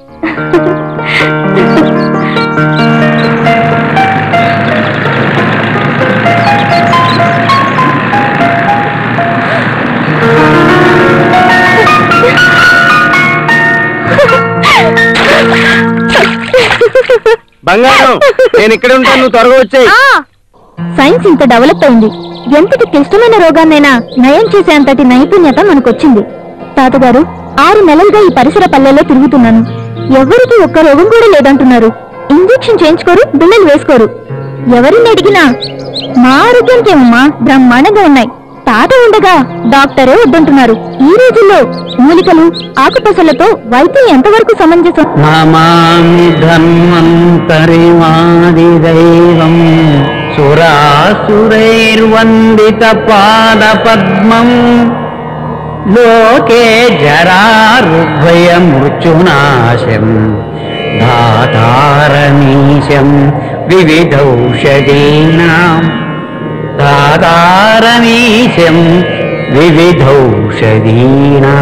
బంగారం నేను ఇక్కడే ఉంటాను నువ్వు త్వరగా వచ్చేయి సైన్స్ ఇంత డెవలప్ అయింది ఎంతటి క్లిష్టమైన రోగాన్నైనా నయం చేసేంతటి నైపుణ్యత మనకొచ్చింది తాతగారు ఆరు నెలలుగా ఈ పరిసర పల్లెల్లో తిరుగుతున్నాను ఎవరికి ఒక్క రోగం కూడా లేదంటున్నారు ఇంజెక్షన్ చేయించుకోరు బిళ్ళలు వేసుకోరు ఎవరిని అడిగినా మా ఆరోగ్యానికేమమ్మా బ్రహ్మాండంగా ఉన్నాయి తాత ఉండగా డాక్టరే వద్దంటున్నారు ఈ రోజుల్లో మూలికలు ఆకుపసలతో వైద్యం ఎంతవరకు సమంజసం నమామి ధన్వంతరిమాదిదైవం సురాసురైర్వందిత పాద పద్మం లోకే జరారుభయ మృత్యునాశం ధాతారమీశం వివిధౌషధీనాం దాతారమీశం వివిధౌషధీనా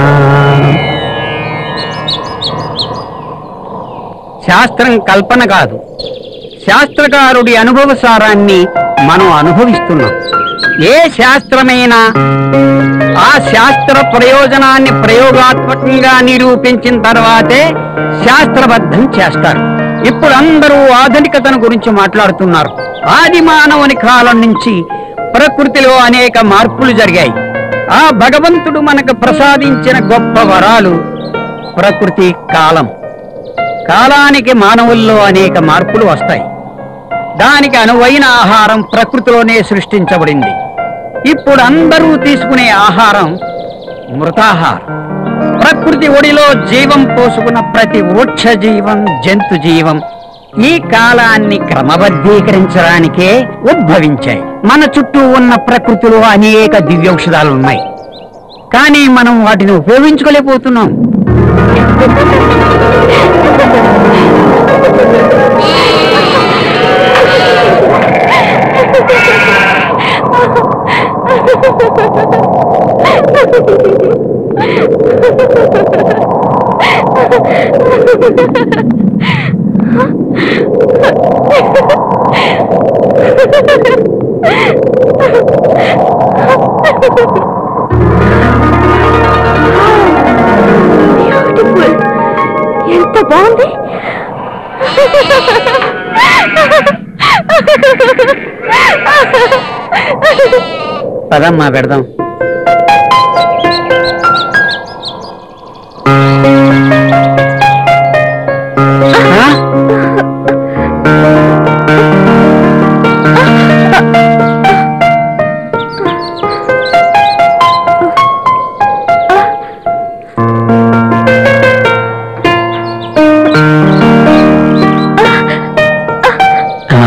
శాస్త్రం కల్పన కాదు శాస్త్రకారుడి అనుభవ సారాన్ని మనం అనుభవిస్తున్నాం ఏ శాస్త్రమైనా ఆ శాస్త్ర ప్రయోజనాన్ని ప్రయోగాత్మకంగా నిరూపించిన తర్వాతే శాస్త్రబద్ధం చేస్తారు ఇప్పుడు అందరూ ఆధునికతను గురించి మాట్లాడుతున్నారు ఆది మానవుని కాలం నుంచి ప్రకృతిలో అనేక మార్పులు జరిగాయి ఆ భగవంతుడు మనకు ప్రసాదించిన గొప్ప వరాలు ప్రకృతి కాలం కాలానికి మానవుల్లో అనేక మార్పులు వస్తాయి దానికి అనువైన ఆహారం ప్రకృతిలోనే సృష్టించబడింది ఇప్పుడు అందరూ తీసుకునే ఆహారం మృతాహారం ప్రకృతి ఒడిలో జీవం పోసుకున్న ప్రతి వృక్ష జీవం జంతు జీవం ఈ కాలాన్ని క్రమబద్ధీకరించడానికే ఉద్భవించాయి మన చుట్టూ ఉన్న ప్రకృతిలో అనేక దివ్యౌషధాలు ఉన్నాయి కానీ మనం వాటిని ఉపయోగించుకోలేకపోతున్నాం బ్యూటిఫుల్ ఎంత బాగుంది పదమ్మా పెడదాం ఆ? ఆ.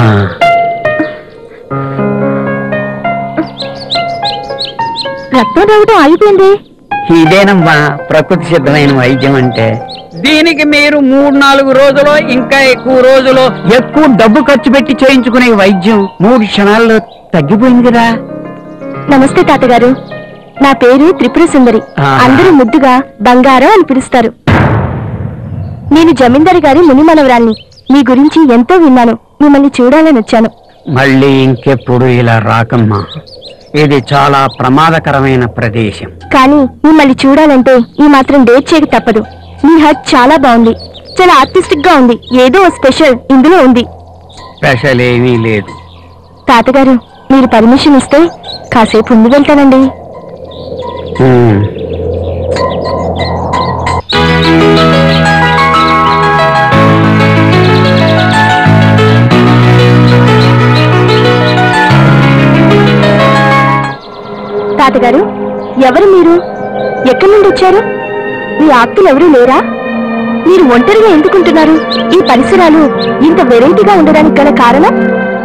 రక్తం రావటం ఆగిపోయింది ఇదేనమ్మా ప్రకృతి సిద్ధమైన వైద్యం అంటే దీనికి మీరు మూడు నాలుగు రోజులు ఇంకా ఎక్కువ రోజులు ఎక్కువ డబ్బు ఖర్చు పెట్టి చేయించుకునే వైద్యం మూడు క్షణాల్లో తగ్గిపోయింది కదా నమస్తే తాతగారు నా పేరు త్రిపుర సుందరి ఆ. అందరూ ముద్దుగా బంగారం అని పిలుస్తారు నేను జమీందారు గారి ముని మనవరాల్ని మీ గురించి ఎంతో విన్నాను మిమ్మల్ని చూడాలని వచ్చాను మళ్ళీ ఇంకెప్పుడు ఇలా రాకమ్మా ఇది చాలా ప్రమాదకరమైన ప్రదేశం కానీ మిమ్మల్ని చూడాలంటే ఈ మాత్రం డేట్ చేయక తప్పదు మీ హట్ చాలా బాగుంది చాలా ఆర్టిస్టిక్ గా ఉంది ఏదో ఓ స్పెషల్ ఇందులో ఉంది స్పెషల్ ఏమీ లేదు తాతగారు మీరు పర్మిషన్ ఇస్తే కాసేపు ముందు వెళ్తానండి ఉమ్. తాతగారు ఎవరు మీరు ఎక్కడి నుండి వచ్చారు మీ ఆప్తులు ఎవరూ లేరా మీరు ఒంటరిగా ఎందుకుంటున్నారు ఈ పరిసరాలు ఇంత వెరైటీగా ఉండడానికి గల కారణం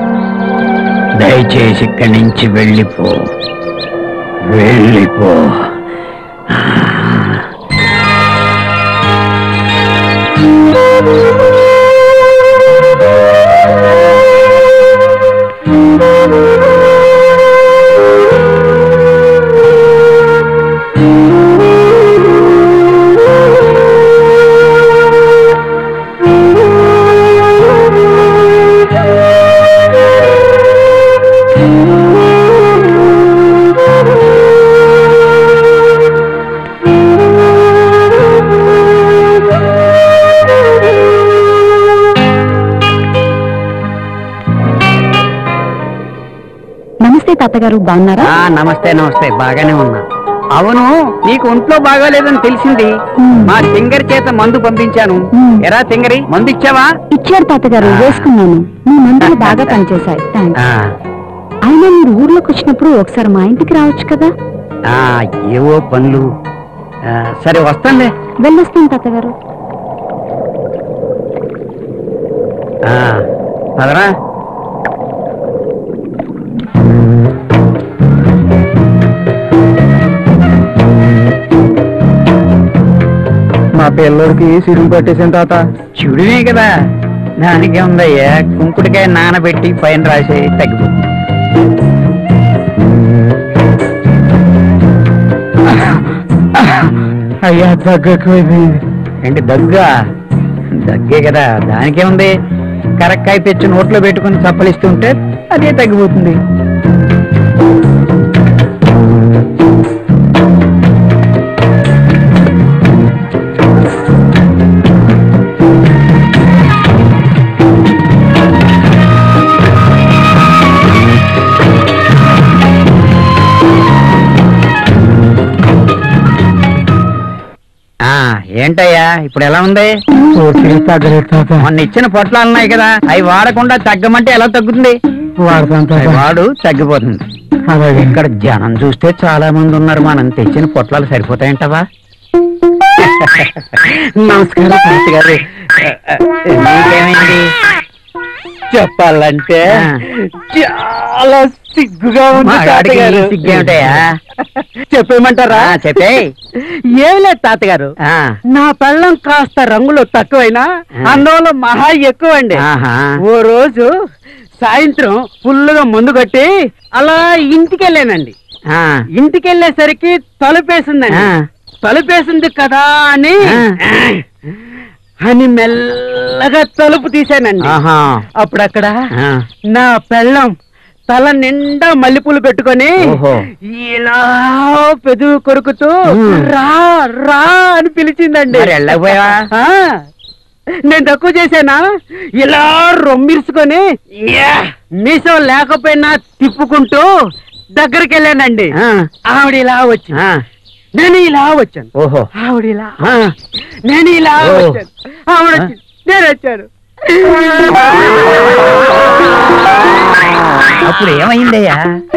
దయచేసి ఇక్కడి నుంచి వెళ్ళిపో వెళ్ళిపో నమస్తే తాతగారు బాగున్నారా ఆ నమస్తే నమస్తే బాగానే ఉన్నా అవును నీకు ఒంట్లో బాగాలేదని తెలిసింది మ్మ్. మా తింగరి చేత మందు పంపించాను మ్మ్. ఎరా తింగరి మందు ఇచ్చావా ఇచ్చారు తాతగారు వేసుకున్నాను మీ మందులు బాగా పనిచేశాయి థ్యాంక్స్ ఆ, అయినా మీరు ఊర్లోకి వచ్చినప్పుడు ఒకసారి మా ఇంటికి రావచ్చు కదా ఆ, ఏవో పనులు ఆ, సరే వస్తానులే వెళ్ళొస్తాను తాతగారు ఆ, పదరా మా పిల్లోడికి సిరులు పట్టేసాను తాత చూడినే కదా దానికి ఉందయ్యా కుంకుడికాయ నానబెట్టి పైన రాసే తగ్గిపోతుంది అయ్యా తగ్గకపోయింది ఏంటి దగ్గా దగ్గే కదా దానికే ఉంది కరక్కాయ తెచ్చి నోట్లో పెట్టుకుని చప్పలిస్తుంటే అదే తగ్గిపోతుంది ఆ ఏంటయ్యా ఇప్పుడు ఎలా ఉంది పూర్తిగా తగ్గలేదు తాత మొన్న ఇచ్చిన పొట్లాలు ఉన్నాయి కదా అవి వాడకుండా తగ్గమంటే ఎలా తగ్గుతుంది వాడతాను అవి తాత వాడు తగ్గిపోతుంది అలాగే ఇక్కడ జనం చూస్తే చాలా మంది ఉన్నారు మనం తెచ్చిన పొట్లాలు సరిపోతాయంటవా నమస్కారం శాంతి గారు నీకేమైంది చెప్పాలంటే ఆ. చాలా సిగ్గుగా ఉంది మా గాడికి తాతగారు ఈ సిగ్గేమిటయ్యా? చెప్పేయమంటారా ఆ, చెప్పేయ్ ఏం లేదు తాతగారు ఆ, నా పెళ్ళం కాస్త రంగులు తక్కువైనా ఆ. అన్నంలో మహా ఎక్కువండి ఆహా. ఓ రోజు సాయంత్రం ఫుల్లుగా ముందు కొట్టి అలా ఇంటికి వెళ్ళానండి ఆ, ఇంటికి వెళ్ళేసరికి తలుపేసిందండి ఆ. తలుపేసింది కదా అని ఆ. అని మెల్లగా తలుపు తీశానండి ఆహా. అప్పుడు అక్కడ ఆ, నా పెళ్ళం తల నిండా మల్లెపూలు పెట్టుకొని ఓహో. ఇలా పెదవు కొరుకుతూ ఉమ్. రా రా అని పిలిచిందండి మరి వెళ్ళకపోయావా? ఆ, నేను తక్కువ చేశానా ఇలా రొమ్మిర్చుకొని యా, మీసం లేకపోయినా తిప్పుకుంటూ దగ్గరికి వెళ్ళానండి ఆ, ఆవిడ ఇలా వచ్చి ఆ, నేను ఇలా వచ్చాను ఓహో ఆవిడ ఇలా ఆ, నేను ఇలా ఓ. వచ్చాను ఆవిడ వచ్చి నేను వచ్చాను అప్పుడు ఏమైందయ్యా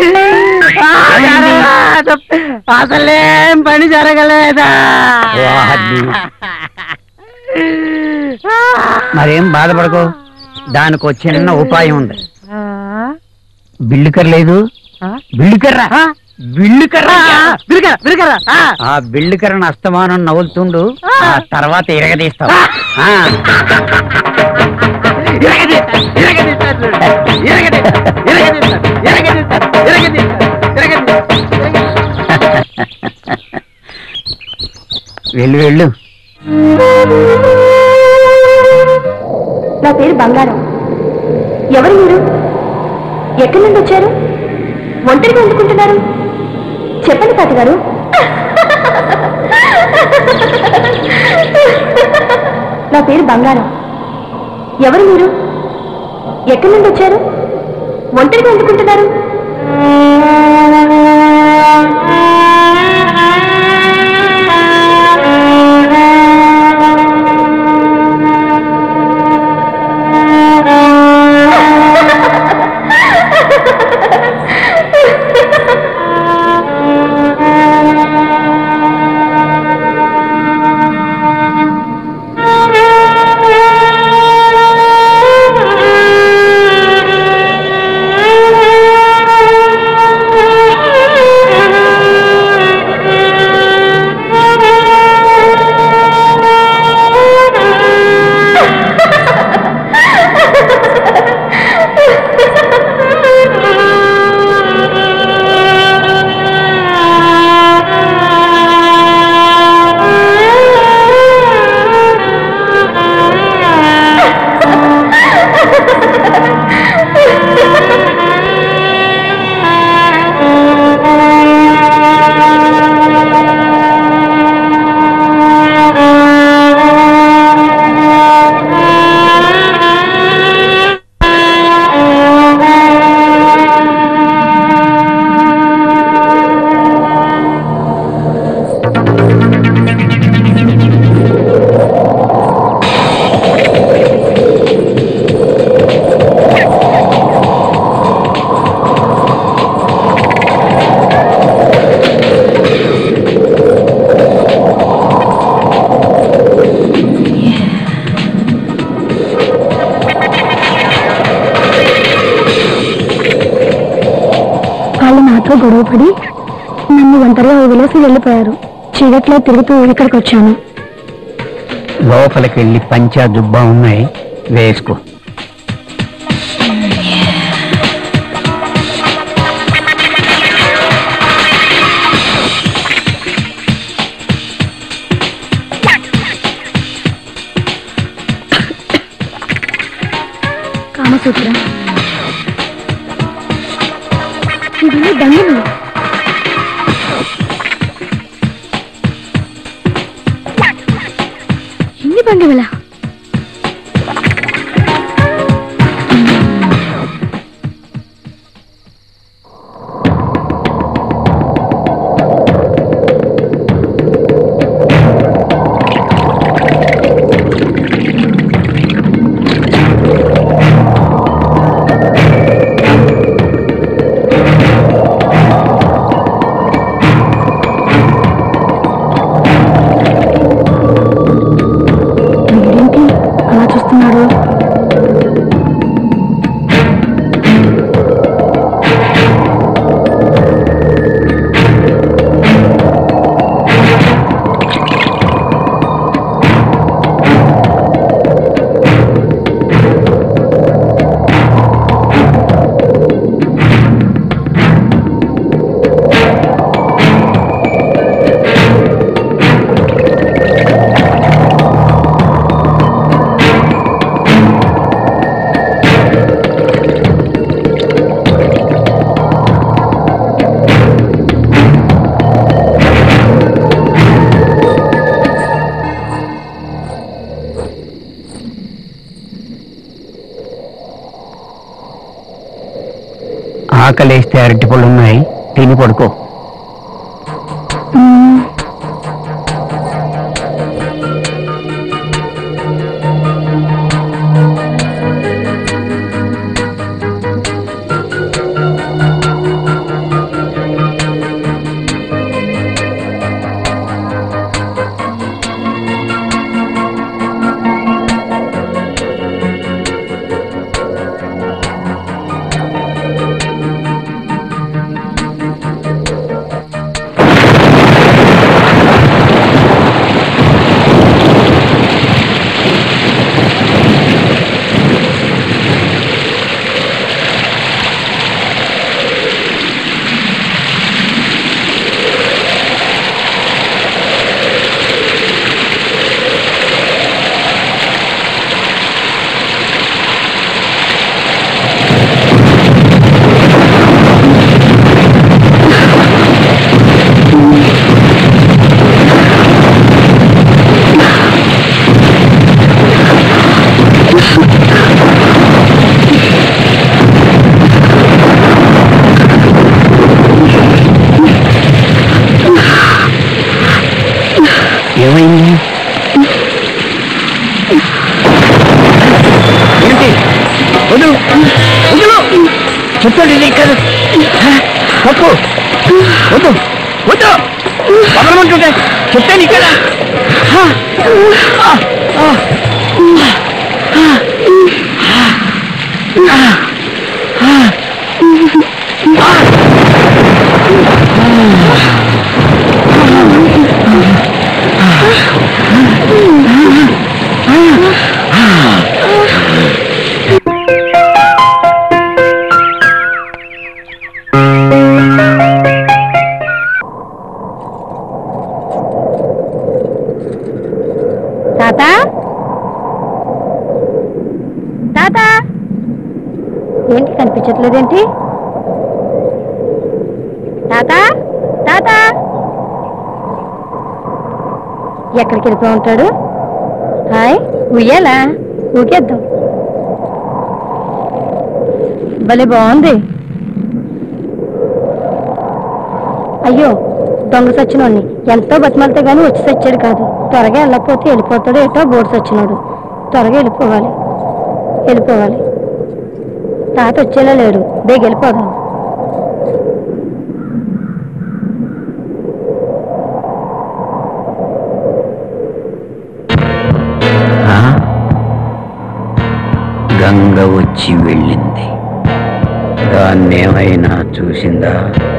అసలేం పని జరగలేదా వాహ్ని. మరేం బాధపడకు దానికి ఒక చిన్న ఉపాయం ఉంది బిల్లుకర్ లేదు బిల్లుకర్రా బిల్లుకర్రా బిరుగరా బిరుగరా ఆ బిల్లుకర్రను అస్తమానం నవ్వులుతుండు ఆ తర్వాత ఇరగదీస్తావు ఆ, వెళ్ళు వెళ్ళు నా పేరు బంగారం ఎవరు మీరు ఎక్కడి నుండి వచ్చారు ఒంటరిగా ఎందుకుంటున్నారు చెప్పండి తాతగారు నా పేరు బంగారం ఎవరు మీరు ఎక్కడి నుండి వచ్చారు ఒంటరిగా ఎందుకుంటున్నారు వాళ్ళు నాతో గొడవపడి నన్ను ఒంటరిగా వదిలేసి వెళ్ళిపోయారు చీకట్లో తిరుగుతూ ఇక్కడికి వచ్చాను లోపలికి వెళ్ళి పంచా దుబ్బా ఉన్నాయి వేసుకో కామసూత్రం ఇవన్నీ దండలు ఎన్ని బండివలా వీడేంటి అలా చూస్తున్నాడు ఆకలేస్తే అరటి పళ్ళు ఉన్నాయి తిని పడుకో ఏమైంది ఏంటి వదు వదులు చెప్పండి ఇది కాదు తప్పు వద్దు వద్దు వదలమంటుంటే చెప్తాను ఇక్కడ తాత తాత ఏంటి కనిపించట్లేదేంటి తాత తాత ఎక్కడికి వెళ్ళిపో ఉంటాడు హాయ్ ఉయ్యాలా ఊకేద్దాం భలే బాగుంది అయ్యో దొంగ సచ్చినోడిని ఎంతో బతిమాలితే గానీ వచ్చి సచ్చాడు కాదు త్వరగా వెళ్ళకపోతే వెళ్ళిపోతాడు ఏటో బోర్డు సచ్చినోడు త్వరగా వెళ్ళిపోవాలి వెళ్ళిపోవాలి తాత వచ్చేలా లేడు బేగ వెళ్ళిపోదాం ఆ? గంగ వచ్చి వెళ్ళింది దాన్నేమైనా చూసిందా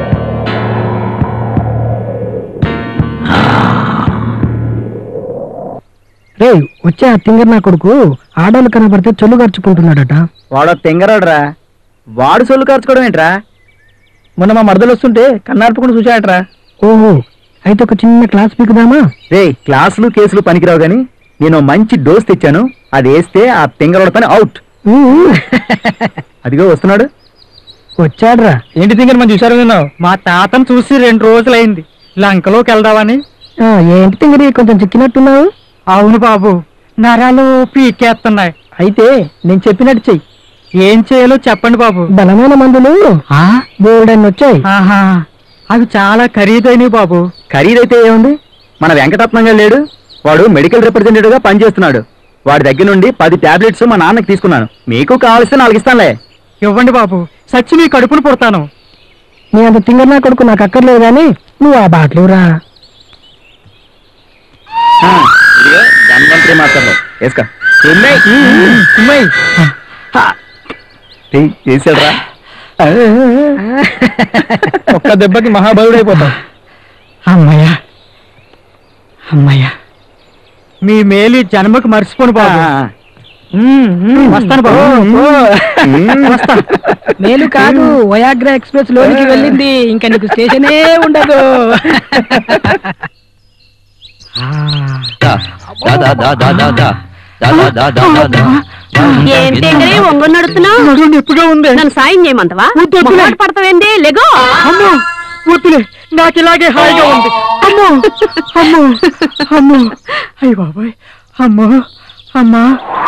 రే వచ్చే ఆ తింగర్ నా కొడుకు ఆడోళ్ళు కనబడితే చొల్లు గరుచుకుంటున్నాడట వాడు తెంగరాడురా వాడు సొల్లు కార్చుకోవడం ఏంట్రా మొన్న మా మరదలు వస్తుంటే కన్నార్పకుండా చూశాడట్రా ఓహో అయితే ఒక చిన్న క్లాస్ పీకుదామా రే క్లాసులు కేసులు పనికిరావు గాని నేను మంచి డోస్ తెచ్చాను అది వేస్తే ఆ తెంగరోడ పని అవుట్ అదిగో వస్తున్నాడు వచ్చాడ్రా ఏంటి తింగర్ మనం చూసారు విన్నావు మా తాతను చూసి రెండు రోజులైంది లంకలోకి వెళ్దామని ఆ, ఏంటి తింగరి కొంచెం చిక్కినట్టున్నావు అవును బాబు నరాలు పీకేస్తున్నాయి అయితే నేను చెప్పినట్టు చెయ్యి ఏం చేయాలో చెప్పండి బాబు బలమైన మందులు బోల్డన్ని వచ్చాయి ఆహా అవి చాలా ఖరీదైనవి బాబు ఖరీదైతే ఏముంది మన వెంకటరత్నంగా లేడు వాడు మెడికల్ రిప్రజెంటేటివ్ గా పనిచేస్తున్నాడు వాడి దగ్గర నుండి పది టాబ్లెట్స్ మా నాన్నకి తీసుకున్నాను మీకు కావలిస్తే నాలుగు ఇస్తానులే ఇవ్వండి బాబు సచ్చి నీ కడుపును పుడతాను నీ అంత తింగర్ నా కొడుకు నాకు అక్కర్లేదు కానీ నువ్వు ఆ బాటలు రా ఆ, ఇదిగో ధన్వంతరి మాత్రం వేసుకో చేసాడ్రా ఒక్క దెబ్బకి మహాబలుడు అయిపోతాం అమ్మయ్యా అమ్మయ్యా మీ మేలు ఈ జన్మకు మర్చిపోను బాబు ఉమ్, ఉమ్, వస్తాను బాబు వస్తా మేలు కాదు వయాగ్రా ఎక్స్ప్రెస్ లోనికి వెళ్ళింది ఇంకా నీకు స్టేషనే ఉండదు ఏంటి ఒంగొని నడుతున్నావు నడుము నొప్పిగా ఉంది నన్ను సాయం చేయమంతవా వద్దు, వద్దులే. మొహాట పడతావేంది లెగో అమ్మో వద్దులే నాకు ఇలాగే హాయిగా ఉంది అమ్మో అమ్మో అమ్మో అయ్య బాబాయ్ అమ్మో అమ్మా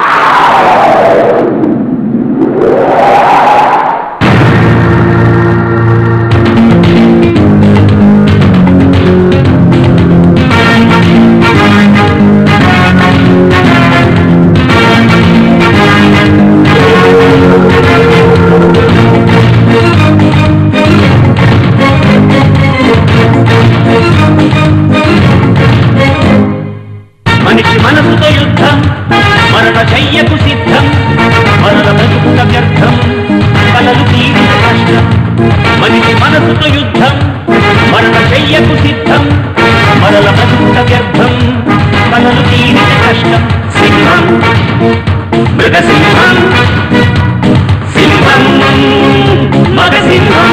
మనిషి మనసుతో యుద్ధం మరణ చెయ్యకు సిద్ధం మరణ బ్రతుకుట వ్యర్థం కలలు తీరిన కష్టం మనిషి మనసుతో యుద్ధం మరణ చెయ్యకు సిద్ధం మరల బ్రతుకుట వ్యర్థం కలలు తీరిన కష్టం సింహం మృగ సింహం సింహం మగ సింహం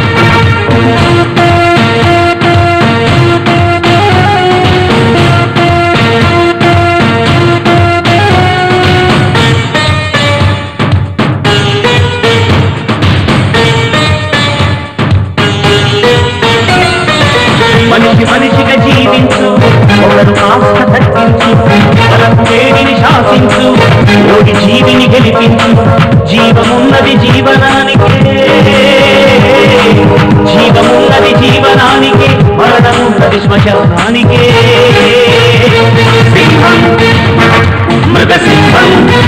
మనిషి మనిషిగా జీవించు ఒకరు ఆస్థ తగ్గించు వరకు వేడిని శాసించు యోగి జీవిని గెలిపించు జీవమున్నది జీవనానికే జీవమున్నది జీవనానికి మరణమున్నది శ్మశానానికే సింహం మృగ సింహం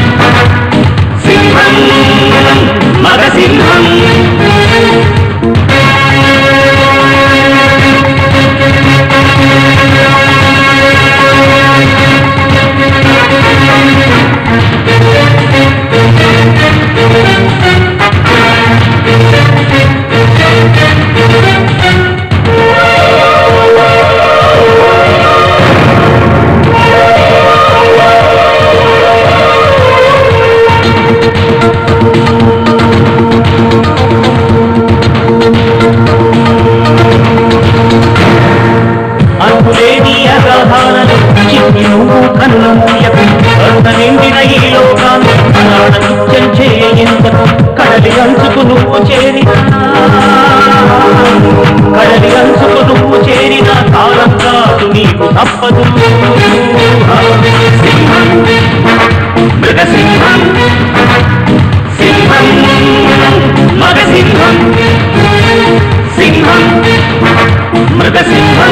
సింహం మగ సింహం అంతులేని అగాధాలను చిట్టి నువ్వు కన్ను మూయకు అంత నిండిన ఈ లోకాన్ని అనాడ నృత్యం చేయందుకు కడలి అంచుకు నువ్వు చేరిన కడలి అంచుకు నువ్వు చేరిన కాలం కాదు నీకు తప్పదు సింహం మృగ సింహం సింహం మగ సింహం సింహం మృగ సింహం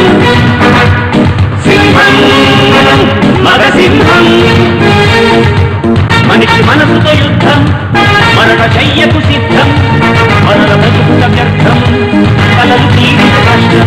సింహం మగ సింహం మనిషి మనసుతో యుద్ధం మరణ చెయ్యకు సిద్ధం మరణ బ్రతుకుట వ్యర్థం కలలు తీరిన కష్టం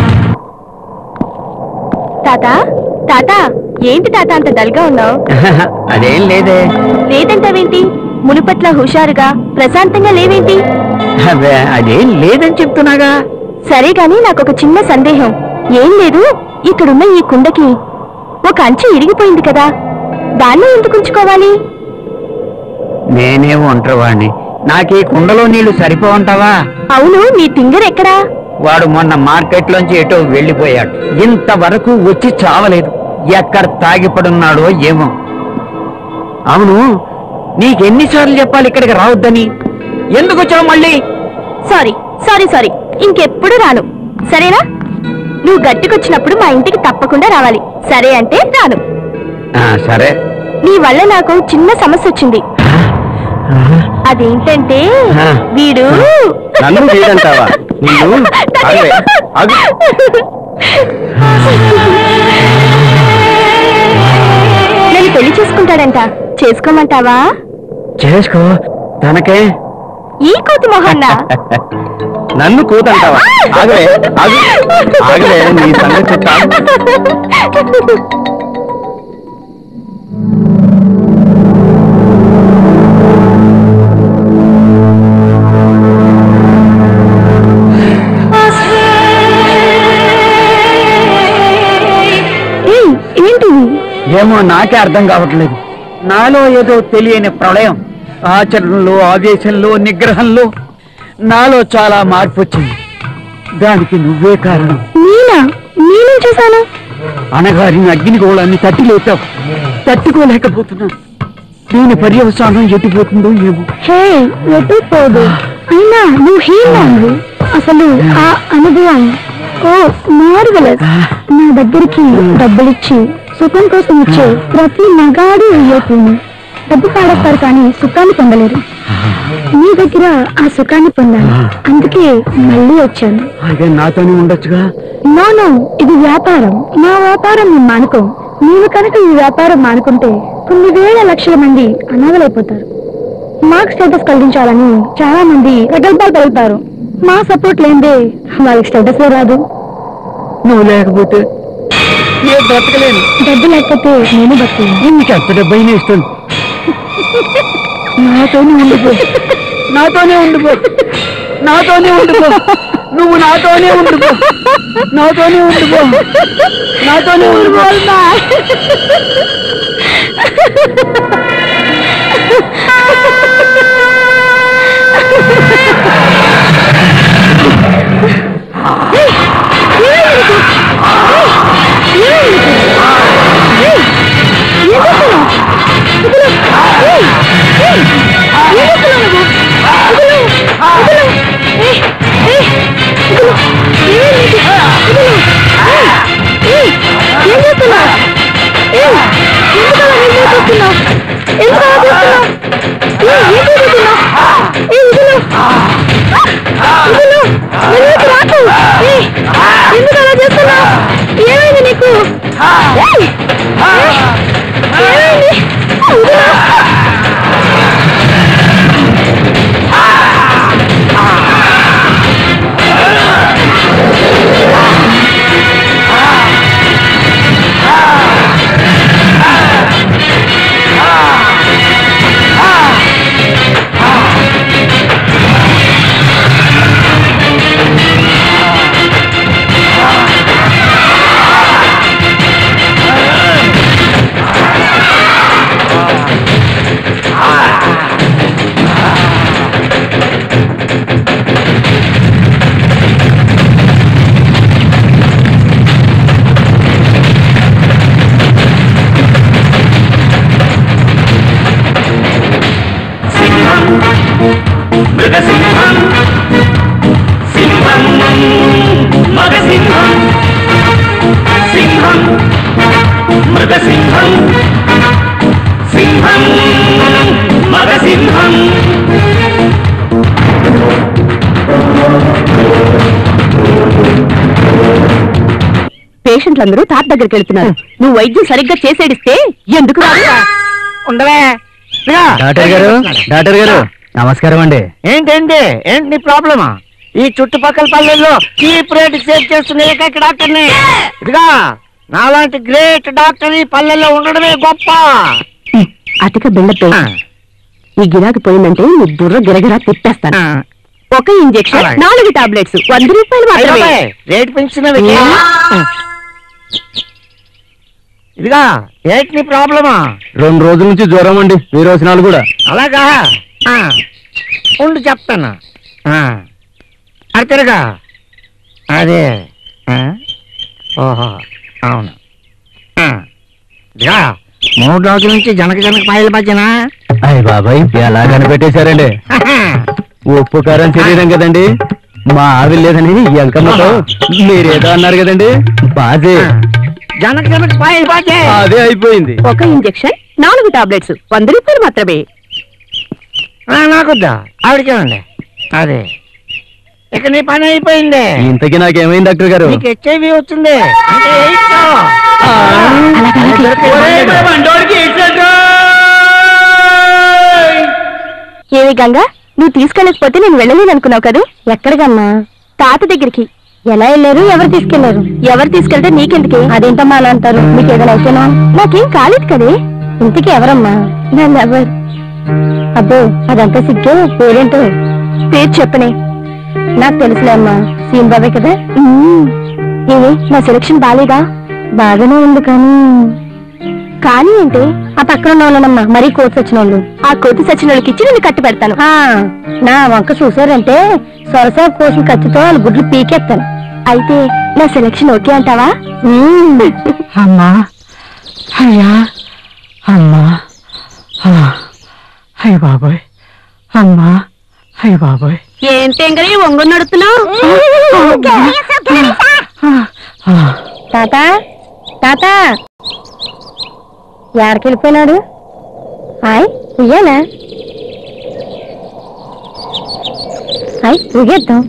తాత తాత ఏంటి తాత అంత డల్గా ఉన్నావు అదేం లేదే లేదంటావేంటి మునుపట్ల హుషారుగా ప్రశాంతంగా లేవేంటి అబ్బే, అదేం లేదని చెప్తున్నాగా సరే గాని నాకొక చిన్న సందేహం ఏం లేదు ఇక్కడున్న ఈ కుండకి ఒక అంచు ఇరిగిపోయింది కదా దాన్ని ఎందుకు ఉంచుకోవాలి నేనే ఒంటరివాణ్ణి నాకీ కుండలో నీళ్లు సరిపోవంటావా అవును నీ తింగర్ ఎక్కడా వాడు మొన్న మార్కెట్లోంచి ఎటో వెళ్ళిపోయాడు ఇంతవరకు వచ్చి చావలేదు ఎక్కడ తాగిపడున్నాడో ఏమో అవును నీకెన్నిసార్లు చెప్పాలి ఇక్కడికి రావద్దని ఎందుకు వచ్చావు మళ్ళీ సారీ సారీ సారీ ఇంకెప్పుడు రాను సరేనా నువ్వు గట్టికొచ్చినప్పుడు మా ఇంటికి తప్పకుండా రావాలి సరే అంటే రాను ఆ, సరే నీ వల్ల నాకు చిన్న సమస్య వచ్చింది అదేంటంటే ఆ. వీడు నన్ను వీడంటావా? నిన్ను? ఆగవే, ఆగు. నేను పెళ్లి చేసుకుంటాడంట చేసుకోమంటావా చేసుకో తనకే ఈ కోతి మొహన్న నన్ను కూతంటావా ఆగలే ఆగు ఆగలే నీ సంగతి చెప్తా ఏయ్, ఏంటిది ఏమో నాకే అర్థం కావట్లేదు నాలో ఏదో తెలియని ప్రళయం ఆచరణలో ఆవేశంలో నిగ్రహంలో నాలో చాలా మార్పు వచ్చింది దానికి నువ్వే కారణం నేనా నేనేం చేశాను అనగారిన అగ్నిగోళాన్ని తట్టి లేపావు తట్టుకోలేకపోతున్నా దీని పర్యవసానం ఎట్టిపోతుందో ఏమో హే ఎటు పోదు అయినా నువ్వు హీనాను అసలు ఆ అనుభవం ఓ మార్వలస్ నా దగ్గరికి డబ్బులిచ్చి సుఖం కోసం ఇచ్చే ప్రతి మగాడు అయ్యేపోను డబ్బు పాడేస్తారు కానీ సుఖాన్ని పొందలేరు నీ దగ్గర ఆ సుఖాన్ని పొందాను అందుకే మళ్ళీ వచ్చాను అదే నాతోనే ఉండొచ్చుగా నో నో ఇది వ్యాపారం నా వ్యాపారం నేను మానుకో నీవు కనుక ఈ వ్యాపారం మానుకుంటే కొన్ని వేల లక్షల మంది అనాథలైపోతారు మాకు స్టేటస్ కలిగించాలని చాలా మంది ప్రగల్భాలు పలుకుతారు మా సపోర్ట్ లేదే వాళ్ళకి స్టేటస్ రాదు నువ్వు లేకపోతే ఏ బ్రతకలేను డబ్బు లేకపోతే నేను బతుకులేను ఇంకెంత డబ్బైనా ఇస్తాను నాతోనే ఉండిపో నాతోనే ఉండిపో నాతోనే ఉండిపో నువ్వు నాతోనే ఉండిపో నాతోనే ఉండిపో నాతోనే ఉండిపో ఎందుకు అలా చేస్తున్నావు ఏమైంది నీకు ఏయ్! ఏమైంది వదిలు. మృగసింహం సింహం మగసింహం సింహం మృగసింహం సింహం మగసింహం పేషెంట్లందరూ తాత దగ్గరికి వెళ్తున్నారు నువ్వు వైద్యం సరిగ్గా చేసేడిస్తే ఎందుకు రాదు ఉండవే ఇదిగో, డాక్టర్ గారు డాక్టర్ గారు నమస్కారం అండి ఏంటండి ఏంటి నీ ప్రాబ్లమా ఈ చుట్టుపక్కల పల్లెల్లో చీప్ రేట్ సేవ్ చేస్తున్న ఏకైక డాక్టర్ని ఇదిగా నాలాంటి గ్రేట్ డాక్టర్ ఈ పల్లెల్లో ఉండడమే గొప్ప అతిక బెళ్ళపే ఆ, ఈ గిరాకి పోయిందంటే నీ బుర్ర గిరగిరా తిప్పేస్తాను ఆ. ఒక ఇంజెక్షన్ అలాగే. నాలుగు టాబ్లెట్స్ వంద రూపాయలు అయ్య మాత్రమే బాబాయ్, రేట్ పెంచినవి ఇదిగా ఏంటి నీ ప్రాబ్లమా రెండు రోజుల నుంచి జ్వరం అండి విరోచనాలు కూడా అలాగా ఆ, ఉండు చెప్తాను ఆ, అది తిరగా అదే ఆ, ఓహో అవును ఆ, ఇదిగా మూడు రోజుల నుంచి జనక జనక పాయలు భజన అయ్య బాబాయ్ ఎలా కనిపెట్టేశారండి ఉప్పు కారం శరీరం కదండి మా ఆవిడ లేదని ఎంకమ్మతో మీరేదో అన్నారు కదండి బాజే జనక జనక పాయలు భజే అదే అయిపోయింది ఒక ఇంజెక్షన్ నాలుగు టాబ్లెట్స్ వంద రూపాయలు మాత్రమే నాకొద్దా ఆవిడకేనండి అదే ఇక నీ పని అయిపోయింది ఇంతకీ నాకేమైంది డాక్టర్ గారు నీకు హెచ్ఐవి వచ్చింది అంటే ఎయిడ్స్. ఏవి గంగా నువ్వు తీసుకెళ్ళకపోతే నేను వెళ్ళలేను అనుకున్నావు కదూ ఎక్కడికమ్మా తాత దగ్గరికి ఎలా వెళ్ళారు ఎవరు తీసుకెళ్లారు ఎవరు తీసుకెళ్తే నీకెందుకే అదేంటమ్మా అలా అంటారు మీకు ఏదైనా అయితేనో నాకేం కాలేదు కదే ఇంటికి ఎవరమ్మా నన్ను ఎవరు అబ్బో అదంతా సిగ్గే పేరేంటో పేరు చెప్పనే నాకు తెలుసులే అమ్మా సీన్ బాబే కదా ఏమి నా సెలక్షన్ బాలేదా బాగానే ఉంది కానీ కానీ ఏంటి ఆ పక్కన ఉన్న వాళ్ళనమ్మా మరీ కోతి సచిన వాళ్ళు ఆ కోతి సచిన వాళ్ళకి ఇచ్చి నేను కట్టి పెడతాను నా వంక చూసారంటే సొరసా కోసం కత్తితో వాళ్ళ గుడ్లు పీకేస్తాను అయితే నా సెలక్షన్ ఓకే అంటావా అమ్మా అయ్యా అమ్మా ఆ, అయ్య బాబోయ్ అమ్మా అయ్య బాబోయ్ ఏం తెంగరి ఒంగు నడుతున్నావు ఆ, తాత తాత ఎక్కడికి వెళ్ళిపోయినాడు హాయ్ ఉయ్యాలా హాయ్ ఉగేద్దాం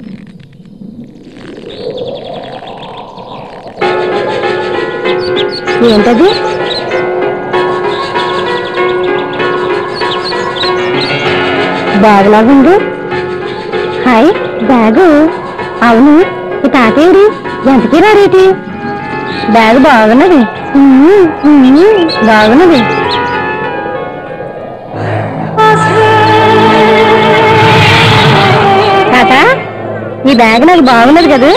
ఏంటది బ్యాగ్ లాగుంది హాయ్ బ్యాగు అవును ఈ తాతేడి ఎంతకీ రాడేటి బ్యాగ్ బాగున్నది ఉమ్మ్, ఉమ్మ్, బాగున్నది తాత ఈ బ్యాగ్ నాకు బాగున్నది కదా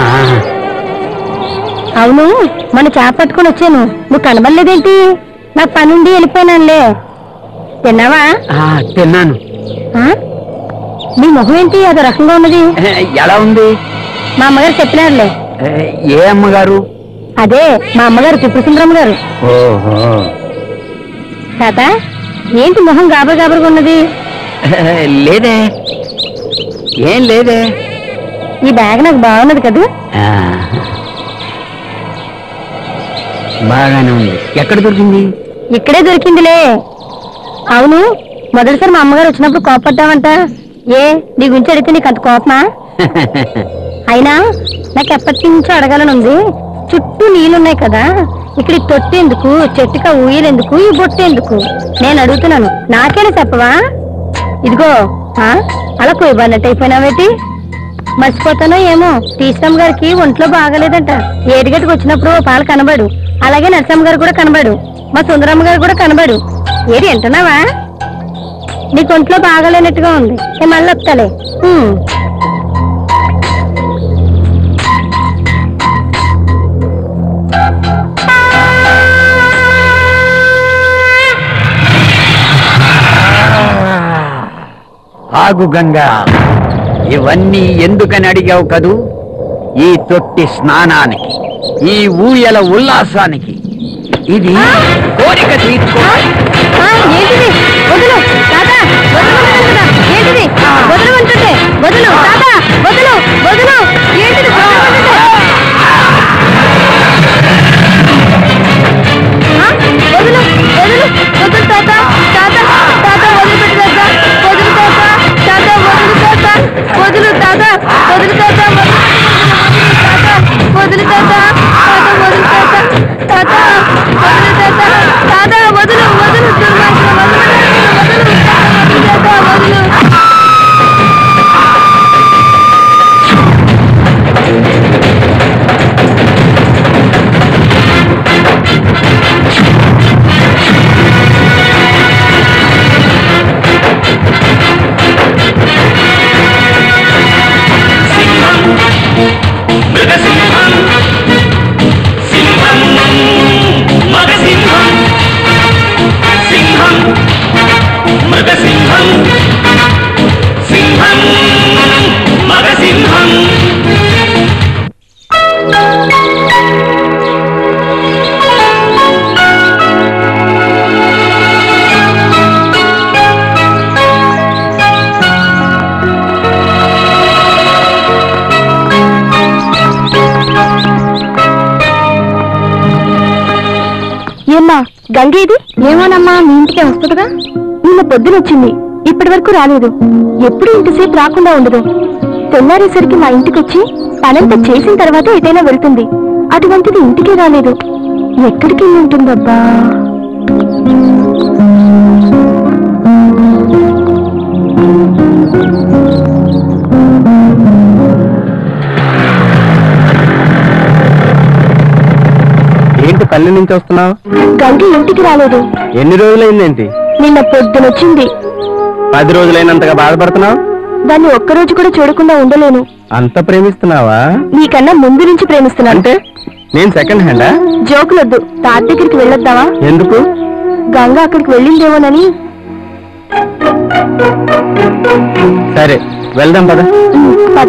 అవును మన చేప పట్టుకొని వచ్చాను నువ్వు కనబడలేదేంటి నాకు పనుండి వెళ్ళిపోయినానులే తిన్నావా తిన్నాను ఆ? నీ మొహం ఏంటి అదో రకంగా ఉన్నది ఎలా ఉంది మా అమ్మగారు చెప్పినారులే ఏ అమ్మగారు అదే మా అమ్మగారు త్రిపురసుందరమ్మ గారు ఓహో తాత ఏంటి మొహం గాబర్ గాబర్గా ఉన్నది లేదే ఏం లేదే ఈ బ్యాగ్ నాకు బాగున్నది కదా ఆ. బాగానే ఉంది ఎక్కడ దొరికింది ఇక్కడే దొరికిందిలే అవును మొదటిసారి మా అమ్మగారు వచ్చినప్పుడు కోపడ్డావంట ఏ నీ గురించి అడిగితే నీకు అంత కోపమా అయినా నాకు ఎప్పటి నుంచో అడగాలని ఉంది చుట్టూ నీళ్ళున్నాయి కదా ఇక్కడ ఈ తొట్టి ఎందుకు చెట్టుక ఊయలెందుకు ఈ బొట్టు ఎందుకు నేను అడుగుతున్నాను నాకేనా చెప్పవా ఇదిగో ఆ? అలా కొయ్యబడినట్టు అయిపోయినావేటి మర్చిపోతానో ఏమో టీచరమ్మ గారికి ఒంట్లో బాగలేదంట ఏడిగట్టుకు వచ్చినప్పుడు ఓ పాలు కనబడు అలాగే నరసమ్మ గారు కూడా కనబడు మా సుందరమ్మ గారు కూడా కనబడు ఏది వింటున్నావా నీకు ఒంట్లో బాగలేనట్టుగా ఉంది నేను మళ్ళీ వస్తాలే ఉమ్. ఆగు గంగా ఇవన్నీ ఎందుకని అడిగావు కదూ ఈ తొట్టి స్నానానికి ఈ ఊయల ఉల్లాసానికి ఇది కోరిక తీర్చుకో ఆ, ఏంటిది వదులు తాత వదలమంటుందా? ఏంటిది వదలమంటుంటే వదులు తాత వదులు వదులు ఏంటిది వదలమంటుంటే? ఆ, వదులు వదులు వదులు తాత తాత తాత వదిలిపెట్టు తాత వదులు తాత తాత వదులు తాత వదులు తాత వదులు తాత వదులు తాత తాత వదులు తాత తాత వదులు తాత తాత వదులు వదులు దుర్మార్గులు, వదులు వదులు గంగేది ఏమోనమ్మా మీ ఇంటికే వస్తుందిగా నిన్న పొద్దున వచ్చింది ఇప్పటి వరకు రాలేదు ఎప్పుడు ఇంతసేపు రాకుండా ఉండదు తెల్లారేసరికి మా ఇంటికి వచ్చి పనంతా చేసిన తర్వాత ఎటైనా వెళ్తుంది అటువంటిది ఇంటికే రాలేదు ఎక్కడికి వెళ్ళి ఉంటుందబ్బా ఏంటి పల్లె నుంచి వస్తున్నావు గంగ ఇంటికి రాలేదు ఎన్ని రోజులైందేంటి నిన్న పొద్దునొచ్చింది పది రోజులైనంతగా బాధపడుతున్నావు దాన్ని ఒక్కరోజు కూడా చూడకుండా ఉండలేను అంత ప్రేమిస్తున్నావా నీకన్నా ముందు నుంచి ప్రేమిస్తున్నాను అంటే నేను సెకండ్ హ్యాండా జోకులొద్దు తాత దగ్గరికి వెళ్ళొద్దావా ఎందుకు గంగ అక్కడికి వెళ్ళిందేమోనని సరే వెళ్దాం పద ఉమ్, పద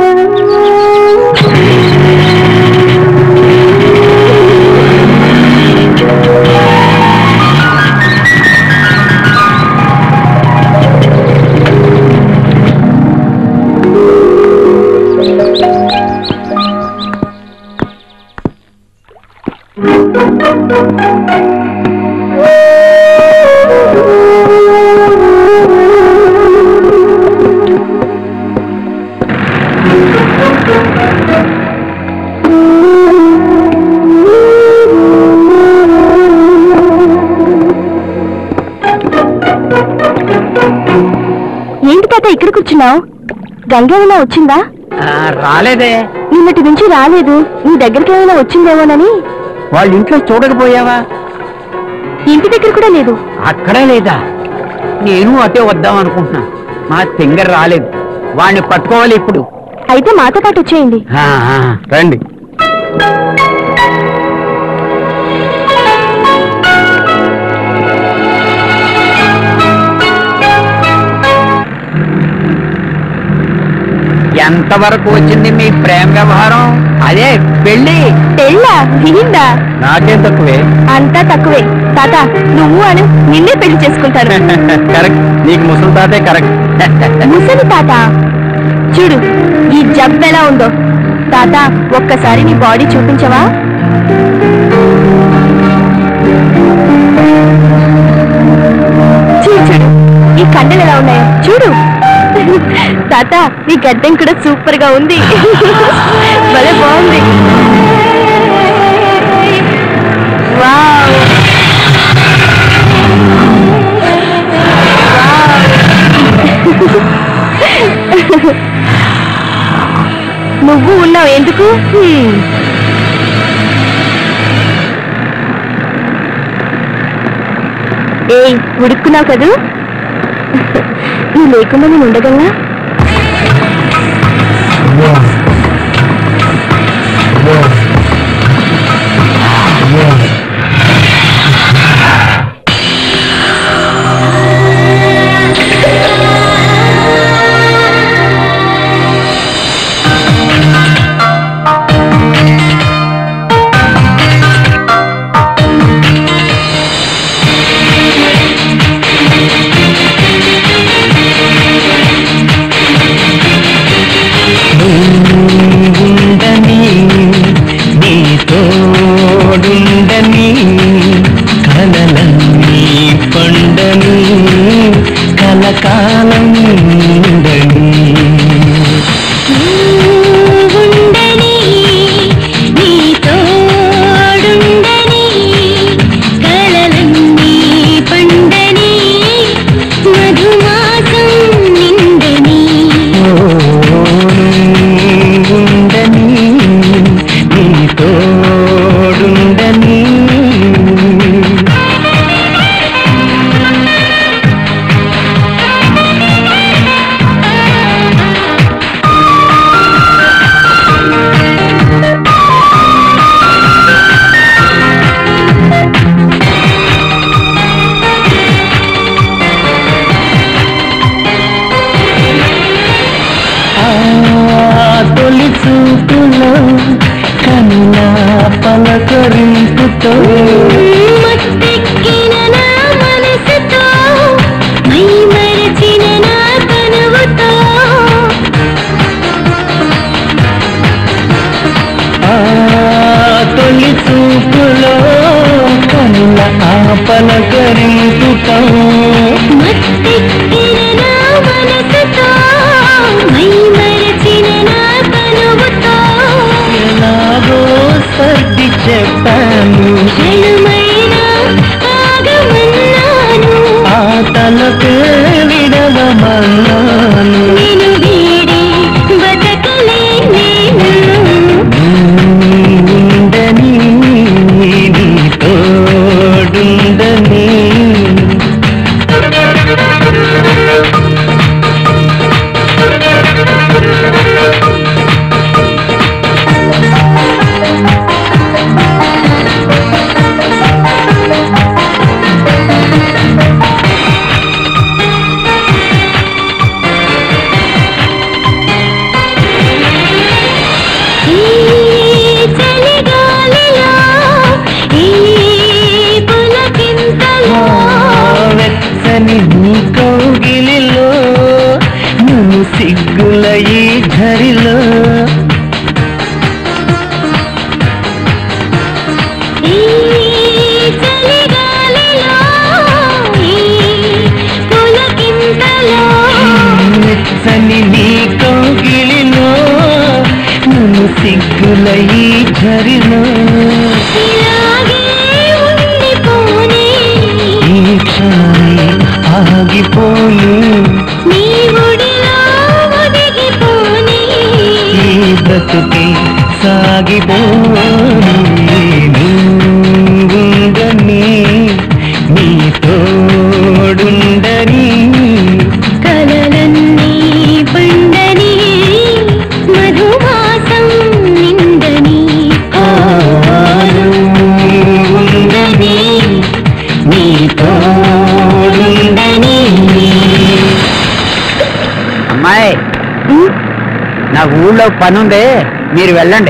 ఏంటి తాత ఇక్కడ కూర్చున్నావు గంగ ఏమైనా వచ్చిందా ఆ, రాలేదే నిన్నటి నుంచి రాలేదు నీ దగ్గరికి ఏమైనా వచ్చిందేమోనని వాళ్ళ ఇంట్లో చూడకపోయావా ఇంటి దగ్గర కూడా లేదు అక్కడే లేదా నేను అటే వద్దాం అనుకుంటున్నా మా తింగర్ రాలేదు వాడిని పట్టుకోవాలి ఇప్పుడు అయితే మాతో పాటు వచ్చేయండి ఆ, ఆ. రండి ఎంతవరకు వచ్చింది మీ ప్రేమ వ్యవహారం అదే పెళ్ళి పెళ్ళా వీందా నాకేం తక్కువే అంతా తక్కువే తాత నువ్వు అను నిన్నే పెళ్లి చేసుకుంటాను కరెక్ట్ నీకు ముసలి తాతే కరెక్ట్ ముసలి తాత చూడు ఈ జబ్బు ఎలా ఉందో తాత ఒక్కసారి నీ బాడీ చూపించవా చూడు చూడు ఈ కండలు ఎలా ఉన్నాయో చూడు తాత నీ గడ్డం కూడా సూపర్ గా ఉంది భలే బాగుంది వావ్ నువ్వు ఉన్నావు ఎందుకు హ్మ్. ఏయ్ ఉడుక్కున్నావు కదూ నువ్వు లేకుండా నేను ఉండగలనా ఉందని సిగ్గుల ఈ ఝరిలో ఈ చలిగాలిలో ఈ పులకింతలో వెచ్చని నీ కౌగిలిలో నన్ను సిగ్గుల ఈ ఝరిలో ఇలాగే ఉండిపోనే ఈ క్షణమే ఆగిపోయి నీ ఒడిలో ఒదిగిపోనే ఈ బ్రతుకే సాగిపోయి నువ్వుండని నీ తోడుండని కలలన్నీ పండని మధుమాసం నిండని ఉందని నీ తోడుండని అమ్మాయి నాకు ఊళ్ళో పని ఉంది మీరు వెళ్ళండి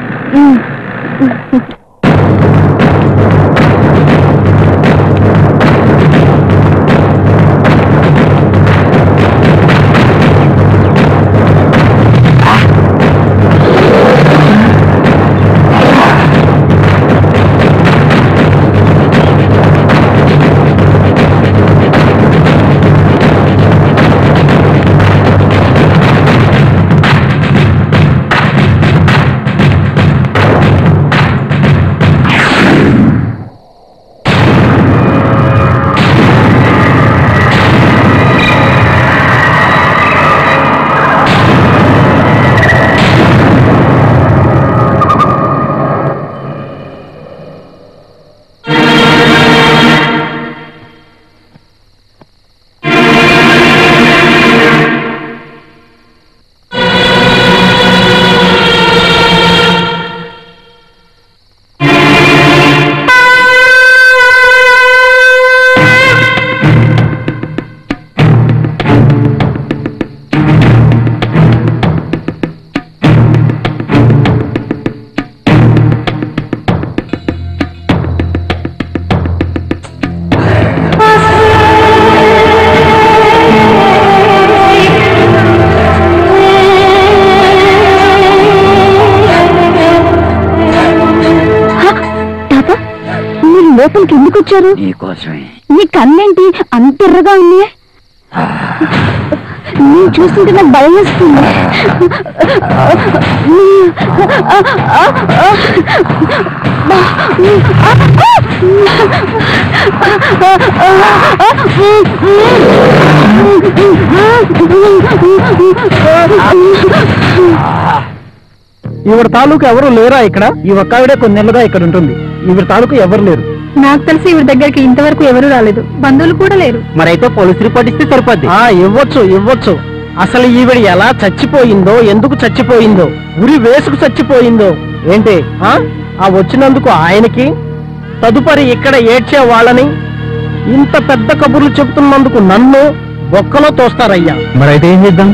తాత మీరు లోపలికి ఎందుకు వచ్చారు నీకోసమే మీ కన్నేంటి అంత ఎర్రగా ఉంది నేను చూస్తుంటే నాకు భయం వేస్తుంది ఈవిడ తాలూకు ఎవరు లేరా ఇక్కడ ఈ ఒక్కావిడే కొన్ని నెలలుగా ఇక్కడ ఉంటుంది ఈవిడ తాలూకు ఎవరు లేరు నాకు తెలిసి ఇవి దగ్గరికి ఇంతవరకు ఎవరు రాలేదు బంధువులు కూడా లేరు మరైతే పోలీసు రిపోర్ట్ ఇస్తే సరిపోద్ది ఆ ఇవ్వచ్చు ఇవ్వచ్చు అసలు ఈవిడ ఎలా చచ్చిపోయిందో ఎందుకు చచ్చిపోయిందో ఉరి వేసుకు చచ్చిపోయిందో ఏంటి ఆ ఆ వచ్చినందుకు ఆయనకి తదుపరి ఇక్కడ ఏడ్చే వాళ్ళని ఇంత పెద్ద కబుర్లు చెబుతున్నందుకు నన్ను బొక్కలో తోస్తారయ్యా మరైతే ఏం చేద్దాం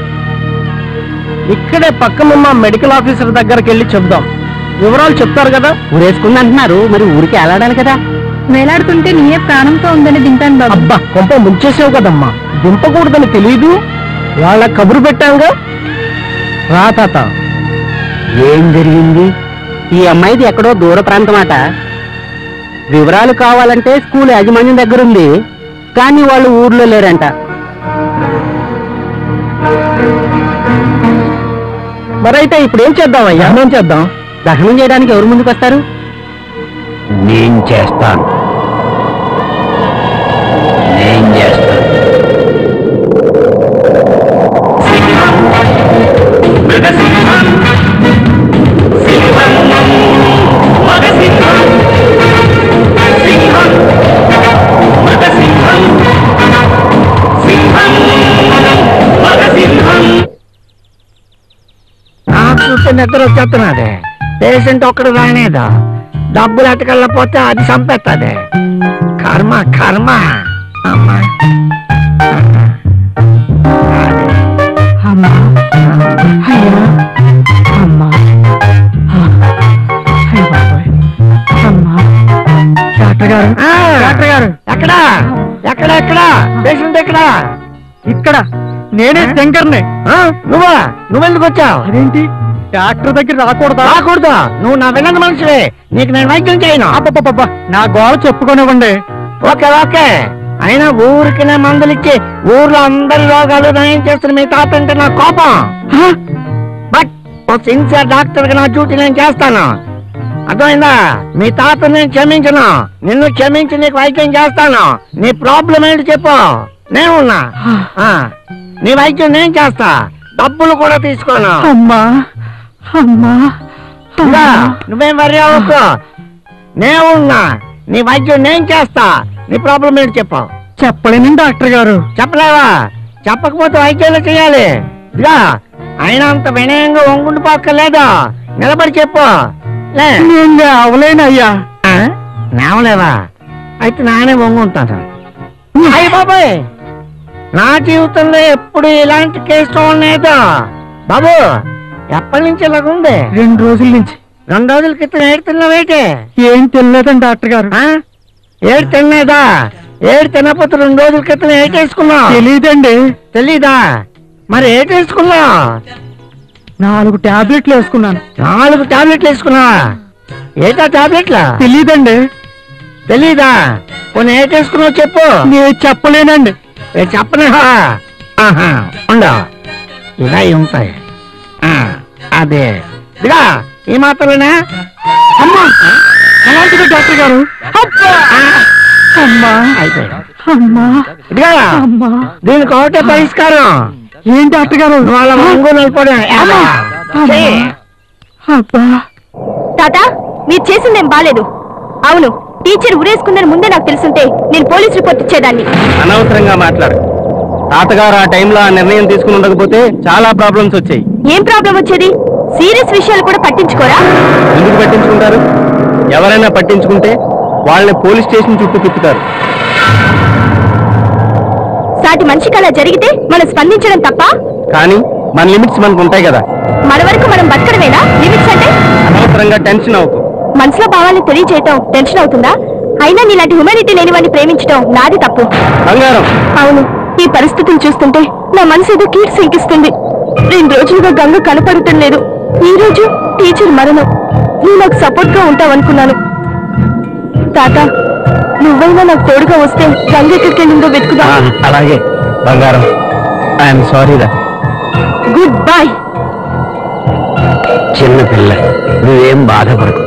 ఇక్కడే పక్కనున్న మెడికల్ ఆఫీసర్ దగ్గరికి వెళ్ళి చెప్దాం వివరాలు చెప్తారు కదా ఊరేసుకుంది అంటున్నారు మరి ఊరికి వెళ్ళాడాలి కదా వేలాడుతుంటే నీయే ప్రాణంతో ఉందని దింపాను బాబు అబ్బా కొంప ముంచేసావు కదమ్మా దింపకూడదని తెలీదు వాళ్ళ కబురు పెట్టాంగా రా తాత ఏం జరిగింది ఈ అమ్మాయిది ఎక్కడో దూర ప్రాంతం అట వివరాలు కావాలంటే స్కూల్ యాజమాన్యం దగ్గర ఉంది కానీ వాళ్ళు ఊర్లో లేరంట మరైతే ఇప్పుడు ఏం చేద్దాం అయ్యా ఏం చేద్దాం దహనం చేయడానికి ఎవరు ముందుకు వస్తారు నేను చేస్తాను నేను చేస్తాను నాకు చూస్తే నిద్ర వచ్చేస్తున్నది పేషెంట్ ఒక్కడు రానేదా డబ్బులు ఎట్టకెళ్ళపోతే అది చంపేస్తుంది కర్మ కర్మ అమ్మా అమ్మా అయ్యా అమ్మా అయ్య బాబోయ్ అమ్మా డాక్టర్ గారు డాక్టర్ గారు ఎక్కడా ఎక్కడ ఎక్కడ పేషెంట్ ఎక్కడ ఇక్కడ నేనే శంకర్ని ఆ? నువ్వా నువ్వెందుకు వచ్చావు అదేంటి డాక్టర్ దగ్గర రాకూడదా రాకూడదు నువ్వు నా వినని మనిషివే నీకు నేను వైద్యం చేయను అబ్బబ్బబ్బబ్బా, నా గోడ చెప్పుకోనివ్వండి ఓకే ఓకే అయినా ఊరికినే మందులు ఇచ్చి ఊర్లో అందరి రోగాలు నయం చేస్తున్న మీ తాత అంటే నా కోపం బట్ ఓ సిన్సియర్ డాక్టర్ గా నా డ్యూటీ నేను చేస్తాను అర్థమైందా మీ తాత నేను క్షమించను నిన్ను క్షమించి నీకు వైద్యం చేస్తాను నీ ప్రాబ్లం ఏంటి చెప్పు నేనున్నా ఆ, నీ వైద్యం నేను చేస్తా డబ్బులు కూడా తీసుకోను అమ్మా అమ్మా ఇంకా నువ్వేం వరి అవ్వకు నేనున్నా నీ వైద్యం నేను చేస్తా నీ ప్రాబ్లం ఏంటి చెప్పు చెప్పలేను డాక్టర్ గారు చెప్పలేవా చెప్పకపోతే వైద్యాలు చేయాలి ఇదిగా అయినా అంత వినయంగా వంగుండి పోక్కర్లేదు నిలబడి చెప్పు లే నేను లేవలేనయ్యా ఆ? లేవలేవా అయితే నానే వంగుంటాను అయ్య బాబాయ్ నా జీవితంలో ఎప్పుడు ఇలాంటి కేసు చూడలేదు బాబు ఎప్పటి నుంచి ఇలాగుంది రెండు రోజుల నుంచి రెండు రోజుల క్రితం ఏడు తిన్నావేటి ఏం తెలియదండి డాక్టర్ గారు ఆ? ఏడు తినలేదా ఏడు తినకపోతే రెండు రోజుల క్రితం ఏటేసుకున్నావు తెలియదండి తెలీదా మరి ఏటేసుకున్నావు నాలుగు టాబ్లెట్లు వేసుకున్నాను నాలుగు టాబ్లెట్లు వేసుకున్నావా ఏటా టాబ్లెట్లా తెలియదండి తెలీదా కొన్ని ఏటేసుకున్నావు చెప్పు నేను చెప్పలేనండి ఏ చెప్పనా ఆహా ఉండవు ఇలా ఉంటాయి ఆ, అదే ఇదిగా ఈ మాత్రమేనా అమ్మా అలాంటిది డాక్టర్ గారు అబ్బా! అమ్మా అయిపోయి అమ్మా ఇదిగా అమ్మా దీనికి ఒకటే పరిష్కారం ఏం డాక్టర్ గారు వాళ్ళ మంగు నిలబడి అమ్మా! అబ్బా తాత మీరు చేసిందేం బాలేదు అవును టీచర్ ఉరేసుకుందని ముందే నాకు తెలుసుంటే నేను పోలీస్ రిపోర్ట్ ఇచ్చేదాన్ని అనవసరంగా మాట్లాడు తాతగారు ఆ టైంలో ఆ నిర్ణయం తీసుకుని ఉండకపోతే చాలా ప్రాబ్లమ్స్ వచ్చాయి ఏం ప్రాబ్లం వచ్చేది సీరియస్ విషయాలు కూడా పట్టించుకోరా ఎందుకు పట్టించుకుంటారు ఎవరైనా పట్టించుకుంటే వాళ్ళని పోలీస్ స్టేషన్ చుట్టూ తిప్పుతారు సాటి మనిషికి అలా జరిగితే మనం స్పందించడం తప్ప కానీ మన లిమిట్స్ మనకు ఉంటాయి కదా మన వరకు మనం బతకడమేనా లిమిట్స్ అంటే అనవసరంగా టెన్షన్ అవ్వకు మనసులో భావాల్ని తెలియజేయటం టెన్షన్ అవుతుందా అయినా నీలాంటి హ్యుమానిటీ లేని వాడిని ప్రేమించడం నాది తప్పు బంగారం అవును ఈ పరిస్థితిని చూస్తుంటే నా మనసు ఏదో కీడు సింకిస్తుంది రెండు రోజులుగా గంగ కనపడటం లేదు ఈ రోజు టీచర్ మరణం నువ్వు నాకు సపోర్ట్ గా ఉంటావనుకున్నాను తాత నువ్వైనా నాకు తోడుగా వస్తే గంగ ఎక్కడికి వెళ్ళిందో వెతుకుదా అలాగే బంగారం ఐఎమ్ సారీరా గుడ్ బాయ్ చిన్న పిల్ల నువ్వేం బాధపడకు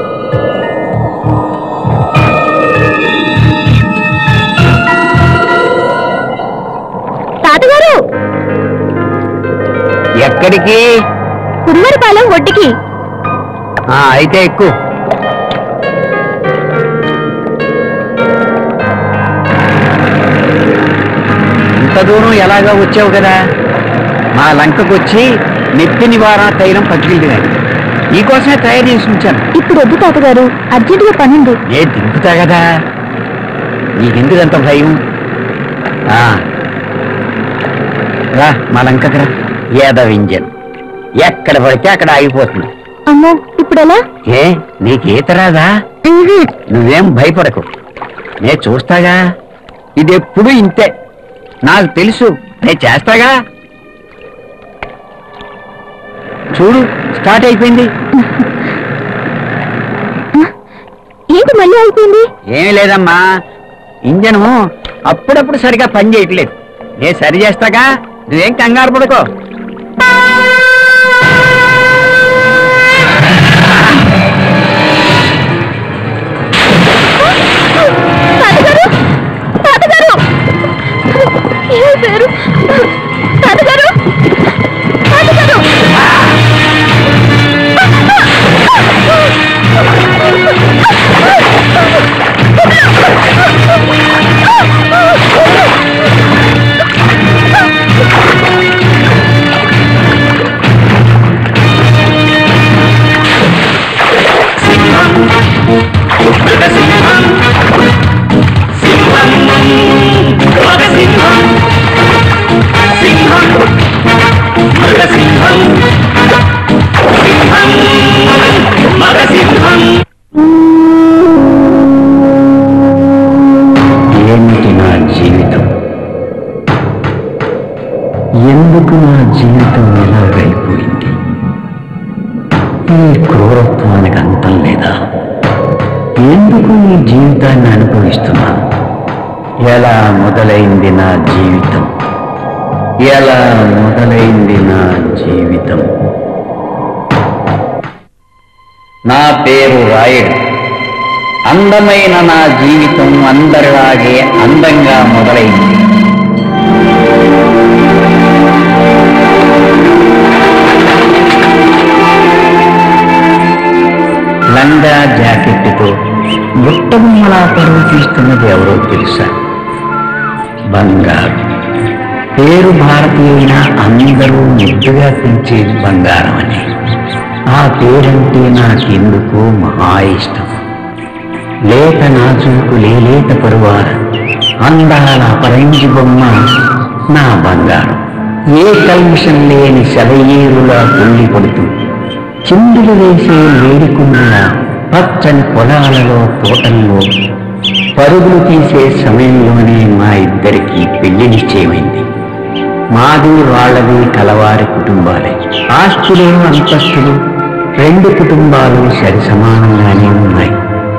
తాతగారు ఎక్కడికి కుమ్మరిపాలెం ఒడ్డుకి ఆ, అయితే ఎక్కువ ఇంత దూరం ఎలాగా వచ్చావు కదా మా లంకకు వచ్చి నెత్తి నివారణ తైలం పట్టుకెళ్ళినాయి నీకోసమే తయారు చేసి ఉంచాను ఇప్పుడు వద్దు తాతగారు అర్జెంటుగా పనుంది నేను దింపుతా కదా నీకెందుకంత భయం ఆ, రా మా లంకకు రా ఏదవ ఇంజన్ ఎక్కడ పడితే అక్కడ ఆగిపోతుంది అమ్మో ఇప్పుడు ఎలా ఏ నీకేత రాదా నువ్వేం భయపడకు నే చూస్తాగా ఇది ఎప్పుడు ఇంతే నాకు తెలుసు నేను చేస్తాగా చూడు స్టార్ట్ అయిపోయింది ఏంటి మళ్ళీ అయిపోయింది ఏమీ లేదమ్మా ఇంజను అప్పుడప్పుడు సరిగా పని చేయట్లేదు నేను సరి చేస్తాగా నువ్వేం కంగారు పడుకో తాతగారు తాతగారు ఏమైపోయారు తాతగారు తాతగారు సింహం జీవితం ఎలాగైపోయింది ఈ క్రూరత్వానికి అంతం లేదా ఎందుకు ఈ జీవితాన్ని అనుభవిస్తున్నాను ఎలా మొదలైంది నా జీవితం ఎలా మొదలైంది నా జీవితం నా పేరు రాయుడు అందమైన నా జీవితం అందరిలాగే అందంగా మొదలైంది లంగా జాకెట్తో బుట్టబొమ్మలా పరువు తీస్తున్నది ఎవరో తెలుసా బంగారు పేరు భారతీయులైన అందరూ ముద్దుగా పిలిచేది బంగారం అని ఆ పేరంటే నాకెందుకో మహా ఇష్టం లేత నాజూకు లేలేత పరువార అందాల పరంజి బొమ్మ నా బంగారం ఏ కల్మిషం లేని సెలయేరులా కుండి పడుతూ చిందులు వేసే వేడికుండల పచ్చని పొలాలలో తోటల్లో పరుగులు తీసే సమయంలోనే మా ఇద్దరికి పెళ్లి నిశ్చయమైంది మాది వాళ్ళది కలవారి కుటుంబాలే ఆస్తులు అంతస్తులు రెండు కుటుంబాలు సరి సమానంగానే ఉన్నాయి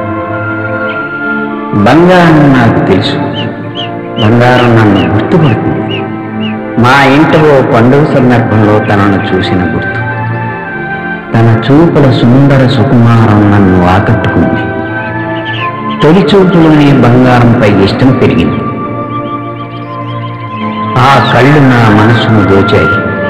బంగారం నాకు తెలుసు బంగారం నన్ను గుర్తుపడుతుంది మా ఇంట ఓ పండుగ సందర్భంలో తనను చూసిన గుర్తు తన చూపుల సుందర సుకుమారం నన్ను ఆకట్టుకుంది తొలి చూపులోనే బంగారంపై ఇష్టం పెరిగింది ఆ కళ్ళు నా మనసును దోచాయి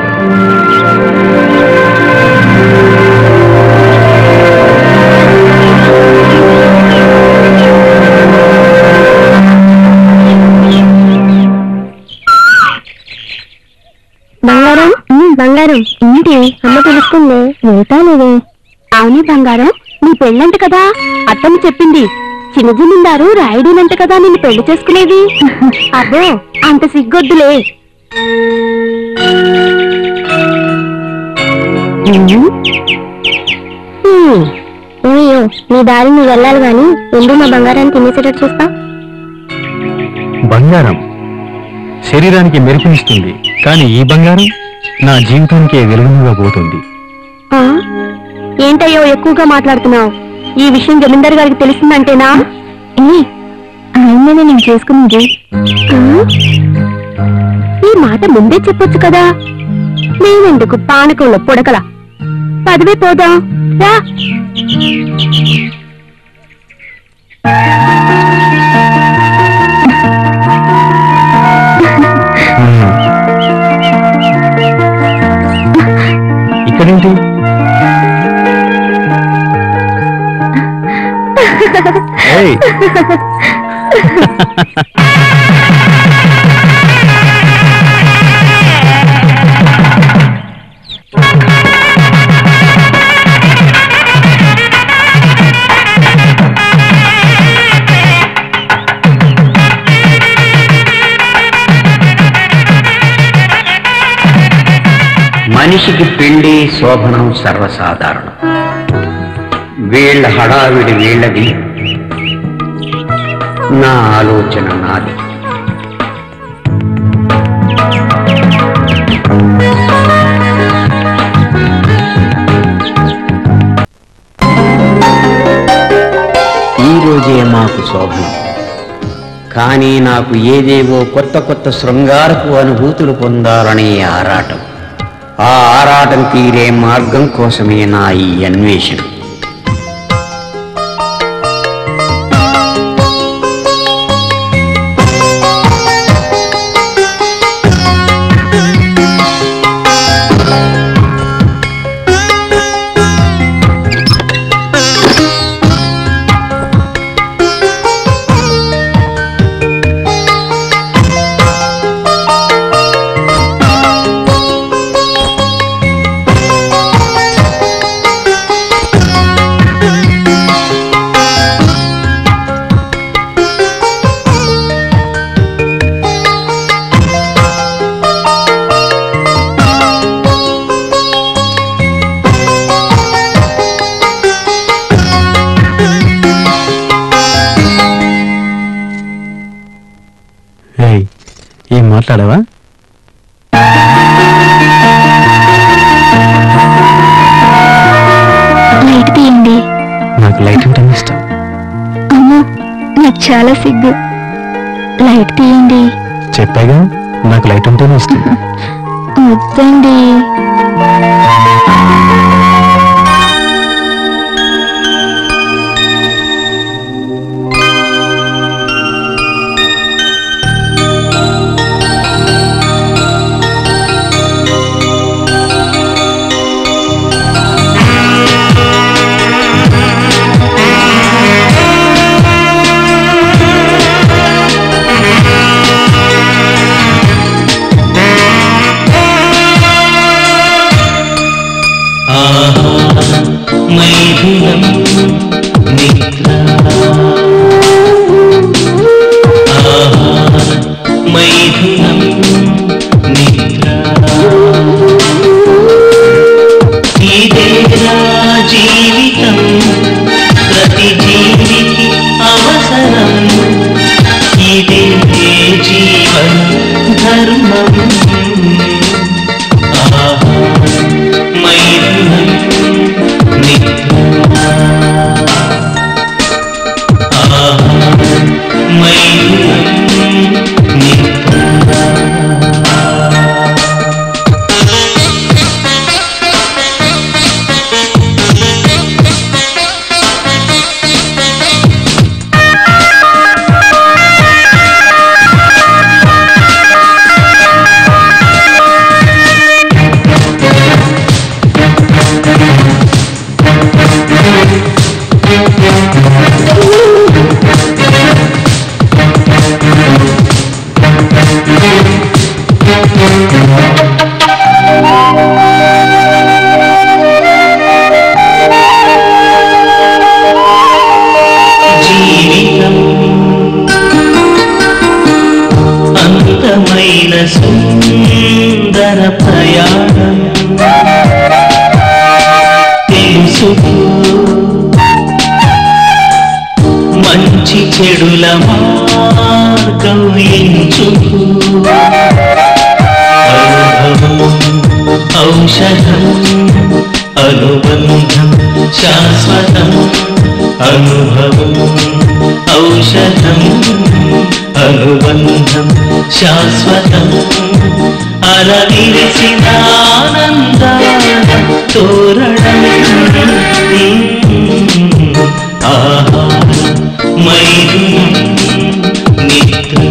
బంగారం ఉమ్, బంగారం ఏంటి అమ్మ పిలుస్తుంది వెళ్తానేవే అవును బంగారం నీ పెళ్ళంట కదా అత్తమ్మ చెప్పింది చిన్న జమీందారు రాయుడునంట కదా నిన్ను పెళ్లి చేసుకునేది అబ్బో అంత సిగ్గొద్దులే ఉమ్, ఏమయ్యో నీ దారి నువ్వు వెళ్ళాలి గాని ఎందుకు మా బంగారాన్ని తినేసేటట్టు చూస్తా బంగారం శరీరానికి మెరుపునిస్తుంది కానీ ఈ బంగారం నా జీవితానికి వెలుగుగా పోతుంది ఆ? ఏంటయ్యో ఎక్కువగా మాట్లాడుతున్నావు ఈ విషయం జమీందారు గారికి తెలిసిందంటేనా ఏ ఆయననే నేను చేసుకున్నది ఆ? ఈ మాట ముందే చెప్పొచ్చు కదా నేనెందుకు పానకంలో పొడకల పదవే పోదాం రా ఇక్కడేంటి ఏయ్, మనిషికి పెళ్లి శోభనం సర్వసాధారణం వీళ్ళ హడావిడి వీళ్ళది నా ఆలోచన నాది ఈ రోజే మాకు శోభనం కానీ నాకు ఏదేవో కొత్త కొత్త శృంగారపు అనుభూతులు పొందాలనే ఆరాటం ఆ ఆరాటం తీరే మార్గం కోసమే నా ఈ అన్వేషణ ఏయ్, ఏం మాట్లాడావా చాలా సిగ్గు లైట్ తీయండి చెప్పాగా నాకు లైట్ ఉంటేనే ఇష్టం వద్దండి మైథునం నిద్ర మైథునం నిద్ర ఇదేరా జీవితం ప్రతి జీవికి అవసరం ఇదే జీవన ధర్మం ఆహా మైథునం నిద్ర ఆహా మైథునం నిద్ర జీవితం అంతమైన సుందర ప్రయాణం తెలుసుకో మంచి చెడుల మార్గం ఎంచుకో అనుభవం ఔషధం అనుబంధం శాశ్వతం అనుభవం ఔషధం అనుబంధం శాశ్వతం అలవిరిసిన ఆనందాల తోరణం ఆహా మైథునం నిద్ర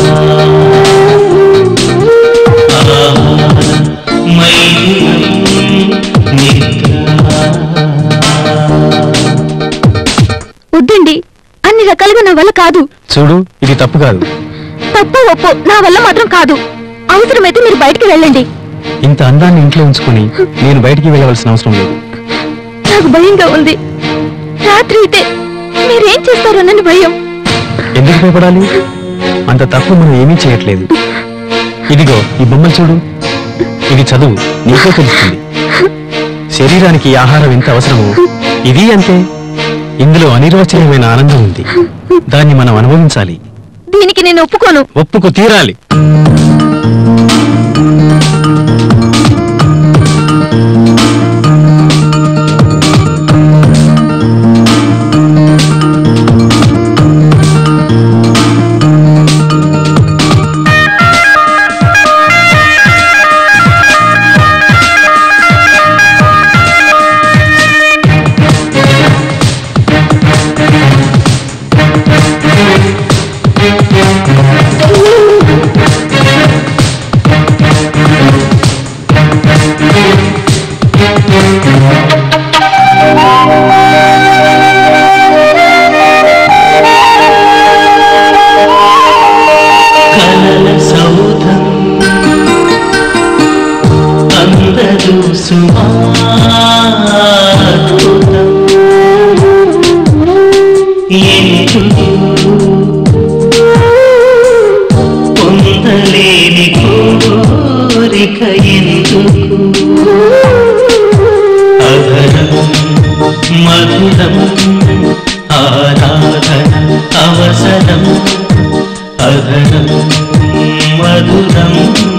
ఆహా మైథునం నిద్ర వద్దండి అన్ని రకాలుగా నా వల్ల కాదు చూడు ఇది తప్పు కాదు తప్పు ఒప్పు నా వల్ల మాత్రం కాదు అవసరమైతే మీరు బయటికి వెళ్ళండి ఇంత అందాన్ని ఇంట్లో ఉంచుకొని నేను బయటికి వెళ్ళవలసిన అవసరం లేదు నాకు భయంగా ఉంది రాత్రి అయితే మీరేం చేస్తారోనని భయం ఎందుకు భయపడాలి అంత తప్పు మనం ఏమీ చేయట్లేదు ఇదిగో ఈ బొమ్మలు చూడు ఇది చదువు నీకే తెలుస్తుంది శరీరానికి ఆహారం ఎంత అవసరమో ఇది అంతే ఇందులో అనిర్వచనీయమైన ఆనందం ఉంది దాన్ని మనం అనుభవించాలి దీనికి నేను ఒప్పుకోను ఒప్పుకు తీరాలి కలల సౌధం అందరూ సుమాద్భుతం ఎందుకు పొందలేని కోరిక ఎందుకు అధరం మధురం ఆరాధన అవసరం అధరం మధురం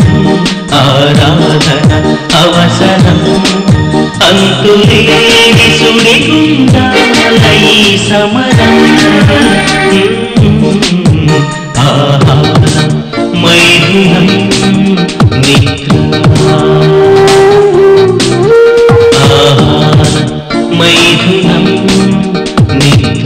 ఆరాధన అవసరం అంతులేని సుడిగుండాల ఈ సమరం ఆహా మైథునం నిద్ర ఆహా మైథునం నిద్ర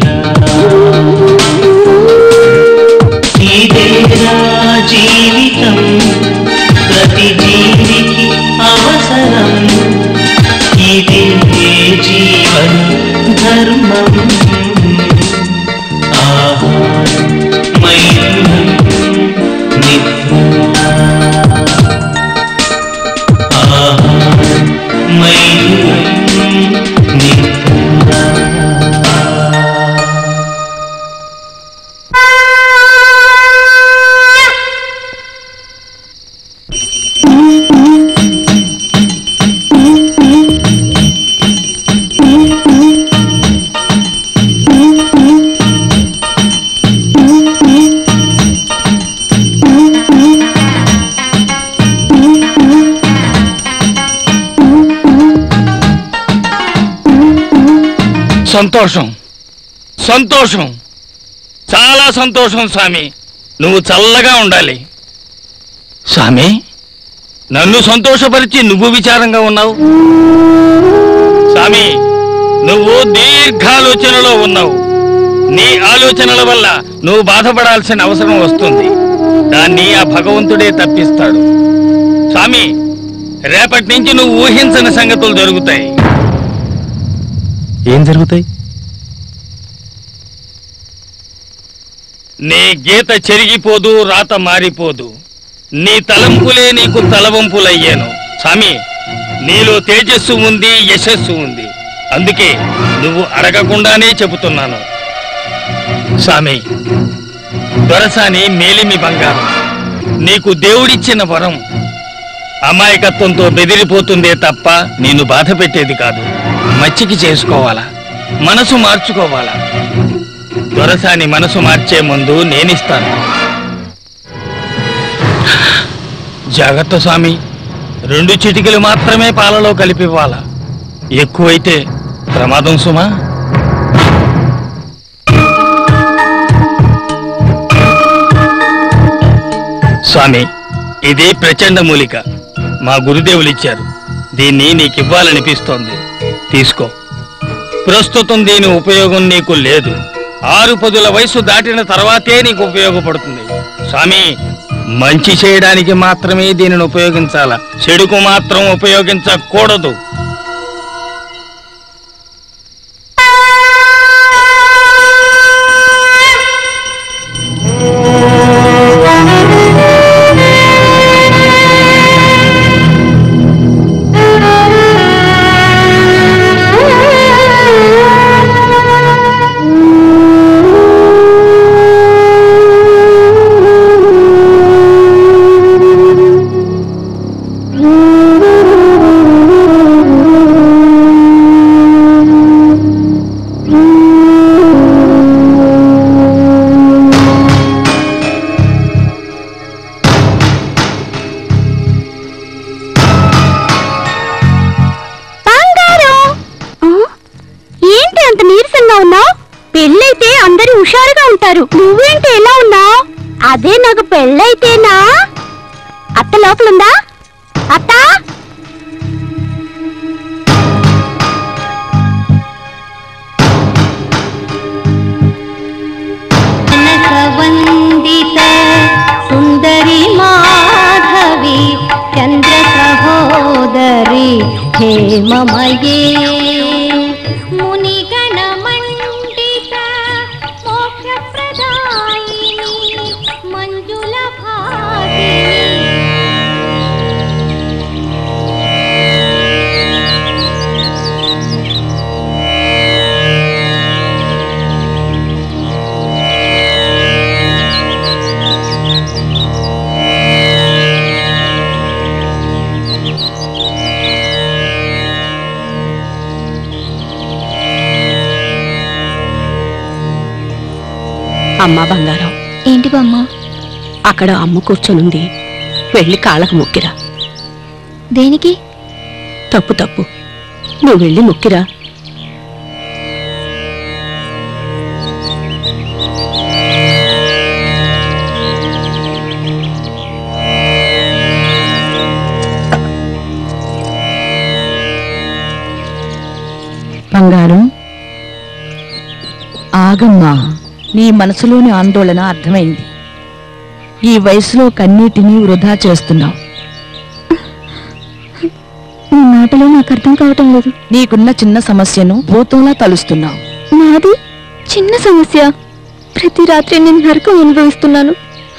ఇదేరా జీవితం ప్రతి జీవికి అవసరం ఇదే జీవన ధర్మం ఆహా మైథునం నిద్ర ఆహా మైథునం నిద్ర సంతోషం సంతోషం చాలా సంతోషం స్వామి నువ్వు చల్లగా ఉండాలి స్వామి నన్ను సంతోషపరిచి నువ్వు విచారంగా ఉన్నావు స్వామి నువ్వు దీర్ఘాలోచనలో ఉన్నావు నీ ఆలోచనల వల్ల నువ్వు బాధపడాల్సిన అవసరం వస్తుంది దాన్ని ఆ భగవంతుడే తప్పిస్తాడు స్వామి రేపటి నుంచి నువ్వు ఊహించని సంగతులు జరుగుతాయి ఏం జరుగుతాయి నీ గీత చెరిగిపోదు రాత మారిపోదు నీ తలంపులే నీకు తలవంపులయ్యాను స్వామి నీలో తేజస్సు ఉంది యశస్సు ఉంది అందుకే నువ్వు అడగకుండానే చెబుతున్నాను స్వామి దొరసాని మేలిమి బంగారం నీకు దేవుడిచ్చిన వరం అమాయకత్వంతో బెదిరిపోతుందే తప్ప నేను బాధ పెట్టేది కాదు మచ్చికి చేసుకోవాలా మనసు మార్చుకోవాలా దొరసాని మనసు మార్చే ముందు నేనిస్తాను జాగ్రత్త స్వామి రెండు చిటికలు మాత్రమే పాలలో కలిపివ్వాలా ఎక్కువైతే ప్రమాదం సుమా స్వామి ఇది ప్రచండ మూలిక మా గురుదేవులు ఇచ్చారు దీన్ని నీకివ్వాలనిపిస్తోంది తీసుకో ప్రస్తుతం దీని ఉపయోగం నీకు లేదు ఆరు పదుల వయసు దాటిన తర్వాతే నీకు ఉపయోగపడుతుంది స్వామి మంచి చేయడానికి మాత్రమే దీనిని ఉపయోగించాల చెడుకు మాత్రం ఉపయోగించకూడదు బంగారం ఆ? ఏంటి అంత నీరసంగా ఉన్నావు పెళ్ళైతే అందరూ హుషారుగా ఉంటారు నువ్వేంటి ఎలా ఉన్నావు అదే నాకు పెళ్ళైతేనా అత్త లోపలుందా అత్త వందిత సుందరి మాధవి చంద్ర సహోదరి హేమమయే మునిగణ మండిత మోక్ష ప్రదాయిని మంజుల భాగిని అమ్మా బంగారం ఏంటి బామ్మ అక్కడ అమ్మ కూర్చొనుంది వెళ్ళి కాళ్ళకు మొక్కిరా దేనికి తప్పు తప్పు నువ్వు వెళ్ళి మొక్కిరా బంగారం ఆగమ్మా నీ మనసులోని ఆందోళన అర్థమైంది ఈ వయసులో కన్నీటిని వృధా చేస్తున్నావు నీ మాటలు నాకు అర్థం కావటం లేదు నీకున్న చిన్న సమస్యను భూతంలా తలుస్తున్నావు నాది చిన్న సమస్య ప్రతి రాత్రి నేను నరకం అనుభవిస్తున్నాను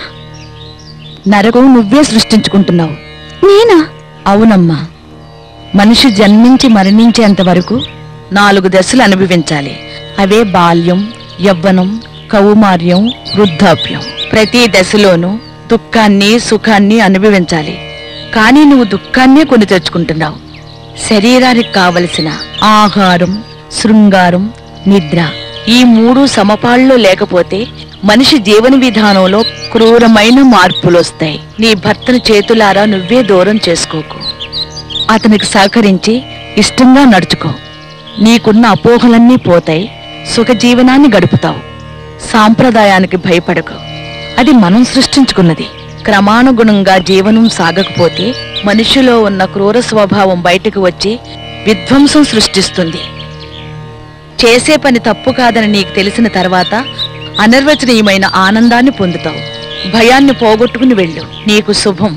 నరకం నువ్వే సృష్టించుకుంటున్నావు నేనా అవునమ్మా మనిషి జన్మించి మరణించేంత వరకు నాలుగు దశలు అనుభవించాలి అవే బాల్యం యవ్వనం కౌమార్యం వృద్ధాప్యం ప్రతి దశలోనూ దుఃఖాన్ని సుఖాన్ని అనుభవించాలి కానీ నువ్వు దుఃఖాన్నే కొని తెచ్చుకుంటున్నావు శరీరానికి కావలసిన ఆహారం శృంగారం నిద్ర ఈ మూడు సమపాళ్ళు లేకపోతే మనిషి జీవన విధానంలో క్రూరమైన మార్పులొస్తాయి నీ భర్తను చేతులారా నువ్వే దూరం చేసుకోకు అతనికి సహకరించి ఇష్టంగా నడుచుకో నీకున్న అపోహలన్నీ పోతాయి సుఖ జీవనాన్ని గడుపుతావు సాంప్రదాయానికి భయపడకు అది మనం సృష్టించుకున్నది క్రమానుగుణంగా జీవనం సాగకపోతే మనిషిలో ఉన్న క్రూర స్వభావం బయటకు వచ్చి విధ్వంసం సృష్టిస్తుంది చేసే పని తప్పు కాదని నీకు తెలిసిన తర్వాత అనిర్వచనీయమైన ఆనందాన్ని పొందుతావు భయాన్ని పోగొట్టుకుని వెళ్ళు నీకు శుభం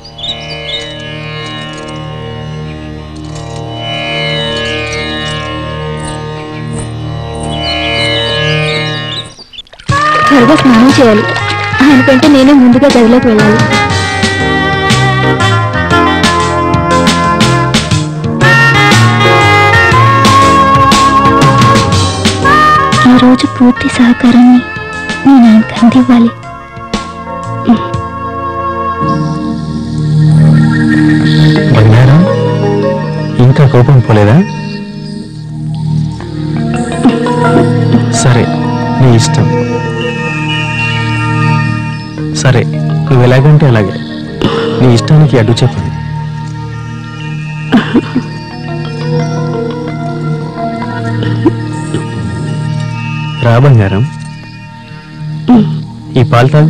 త్వరగా స్నానం చేయాలి ఆయనకంటే నేనే ముందుగా గదిలోకి వెళ్ళాలి ఈ రోజు పూర్తి సహకారాన్ని నేను ఆయనకు అందివ్వాలి బంగారం ఇంకా కోపం పోలేదా సరే నీ ఇష్టం సరే నువ్వు ఎలాగంటే అలాగే నీ ఇష్టానికి అడ్డు చెప్పండి రా బంగారం ఈ పాలు తాగు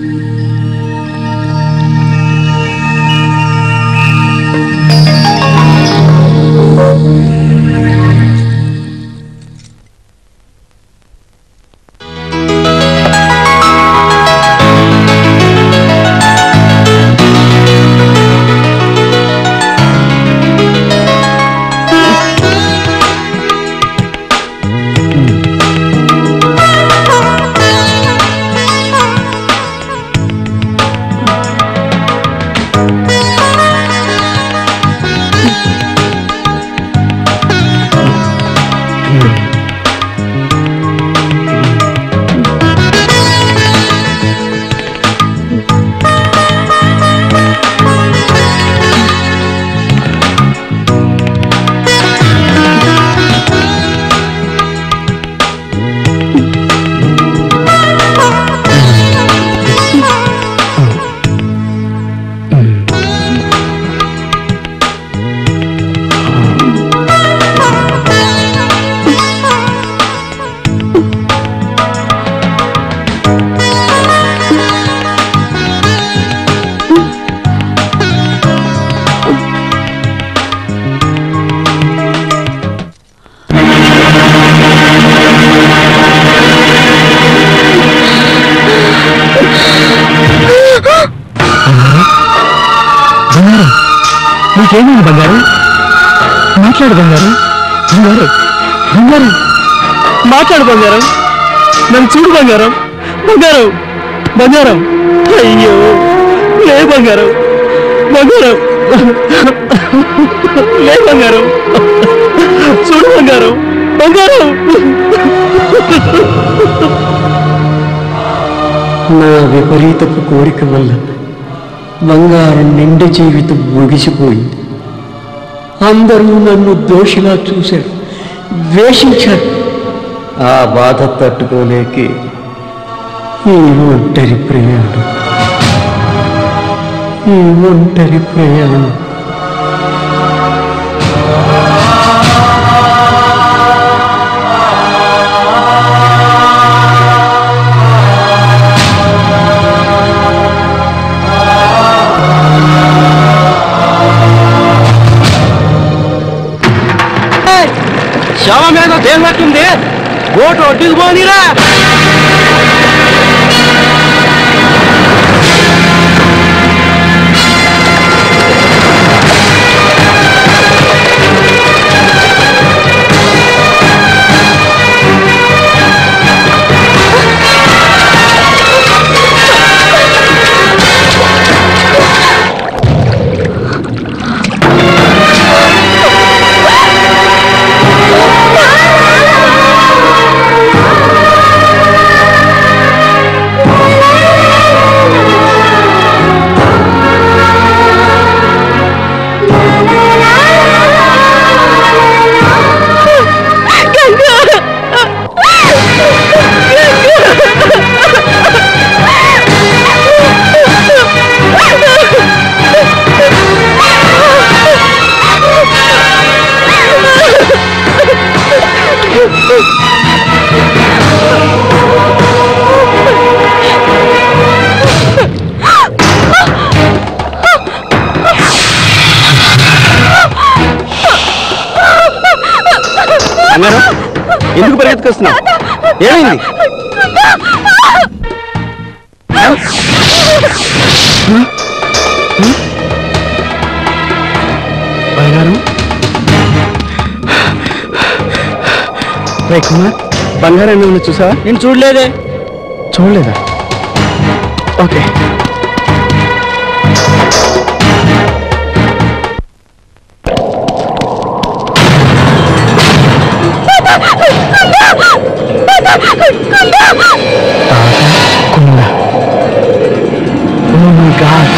బంగారం నీకేమైంది బంగారం మాట్లాడు బంగారం బంగారం బంగారం మాట్లాడు బంగారం నన్ను చూడు బంగారం బంగారం బంగారం అయ్యో లే బంగారం బంగారం లే బంగారం చూడు బంగారం బంగారం నా విపరీతపు కోరిక వల్ల బంగారం నిండు జీవితం ముగిసిపోయింది అందరూ నన్ను దోషిలా చూశారు ద్వేషించారు ఆ బాధ తట్టుకోలేకే ఈ ఒంటరి ప్రయాణం ఈ ఒంటరి ప్రయాణం శవ మీద దేహట్టుంది ఓటు ఒడ్డుకు పోనీరా బంగారం ఎందుకు పరిగెత్తుకొస్తున్నావు ఏమైంది బంగారం రే కుమార్ బంగారం నువ్వు చూసావా నేను చూడలేదే చూడలేదా ఓకే కుంద ఓ మై గాడ్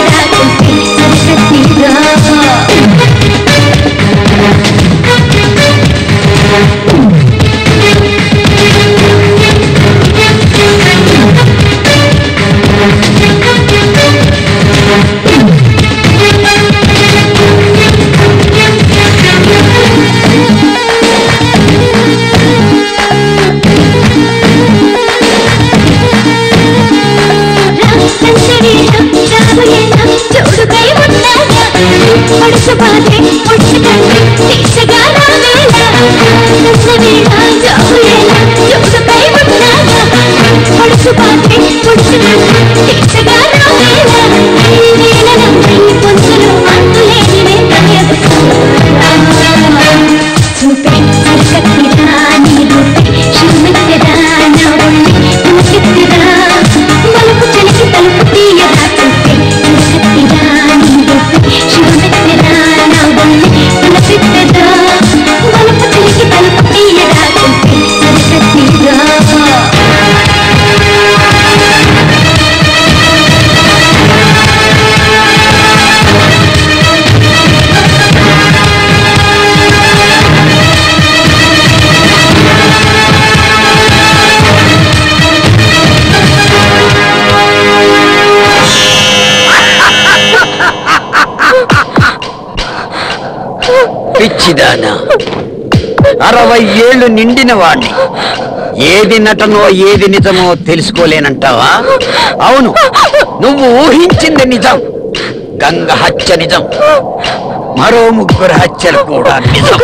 తీయరా పిచ్చిదానా అరవై ఏళ్ళు నిండిన వాణ్ణి ఏది నటనో ఏది నిజమో తెలుసుకోలేనంటావా అవును నువ్వు ఊహించింది నిజం గంగ హత్య నిజం మరో ముగ్గురు హత్యలు కూడా నిజం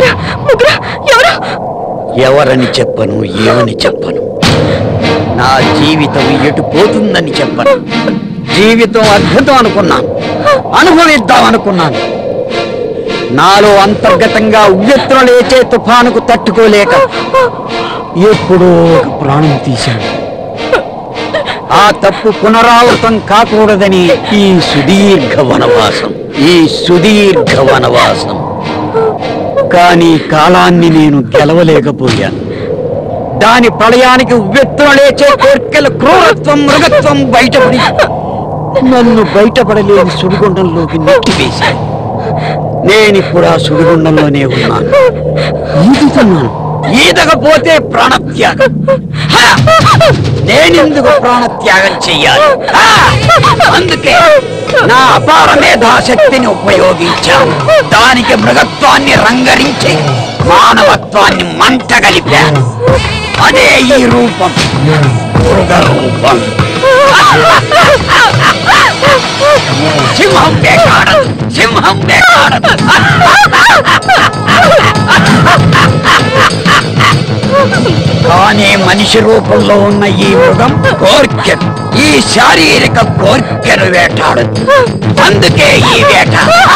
ఎవరని చెప్పను ఏమని చెప్పను నా జీవితం ఎటు పోతుందని చెప్పను జీవితం అద్భుతం అనుకున్నాను అనుభవిద్దాం అనుకున్నాను నాలో అంతర్గతంగా ఉవ్వెత్తున లేచే తుఫానుకు తట్టుకోలేక ఎప్పుడో ఒక ప్రాణం తీశాను ఆ తప్పు పునరావృతం కాకూడదని ఈ సుదీర్ఘ వనవాసం ఈ సుదీర్ఘ వనవాసం కానీ కాలాన్ని నేను గెలవలేకపోయాను దాని ప్రళయానికి ఉవ్వెత్తున లేచే కోర్కెల క్రూరత్వం మృగత్వం బయటపడి నన్ను బయటపడలేని సుడిగుండంలోకి నెట్టివేశాను నేనిప్పుడు ఆ సుడిగుండంలోనే ఉన్నాను ఈదుతున్నాను ఈదకపోతే ప్రాణత్యాగం హా! నేనెందుకు ప్రాణత్యాగం చెయ్యాలి హా! అందుకే నా అపార మేధాశక్తిని ఉపయోగించాను దానికి మృగత్వాన్ని రంగరించి మానవత్వాన్ని మంట కలిపాను అదే ఈ రూపం మృగ రూపం సింహం వేటాడదు సింహం వేటాడదు కానీ మనిషి రూపంలో ఉన్న ఈ మృగం కోర్కెను ఈ శారీరక కోర్కెను వేటాడదు అందుకే ఈ వేట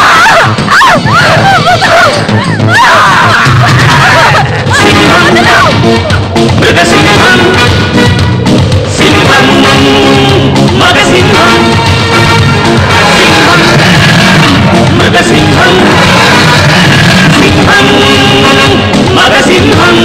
మృగసింహం సింహం మగసింహం సింహం మృగసింహం సింహం మగసింహం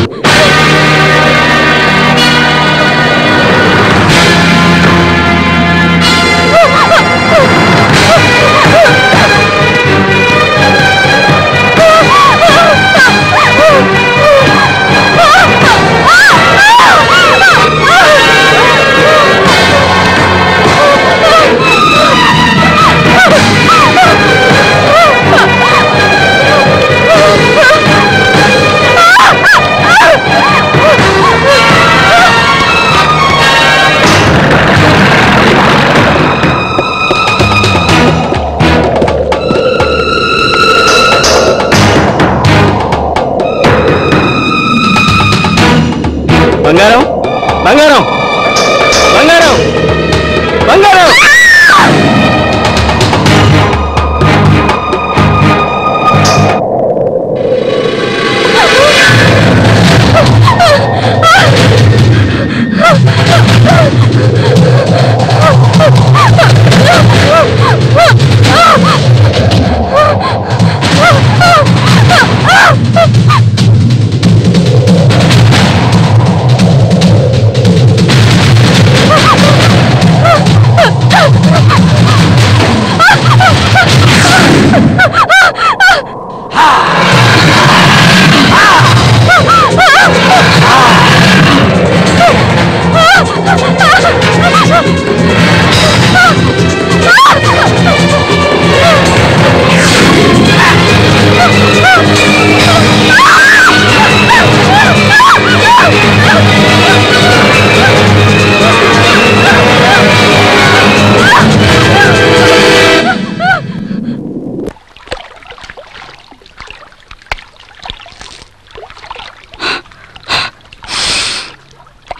బంగారం బంగారం బంగారం బంగారం Ah!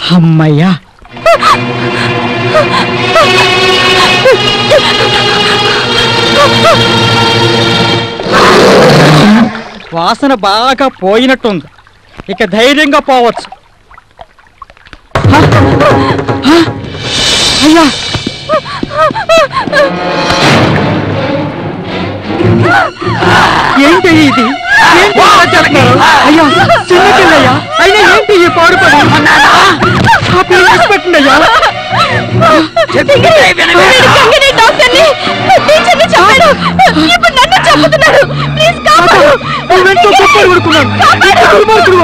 అమ్మయ్యా వాసన బాగా పోయినట్టుంది ఇక ధైర్యంగా పోవచ్చు అయ్యా ఏంటి ఇది ఏంటి ఇలా చేస్తున్నారు? అయ్యా చిన్నపిల్లయ్యా అయినా ఏంటి ఈ పాడు పని ఆ పిల్ల విడిచిపెట్టండి అయ్యా నువ్వెంతో గొప్ప ఊరుకున్నాను ఇంత దుర్మార్గుడువా?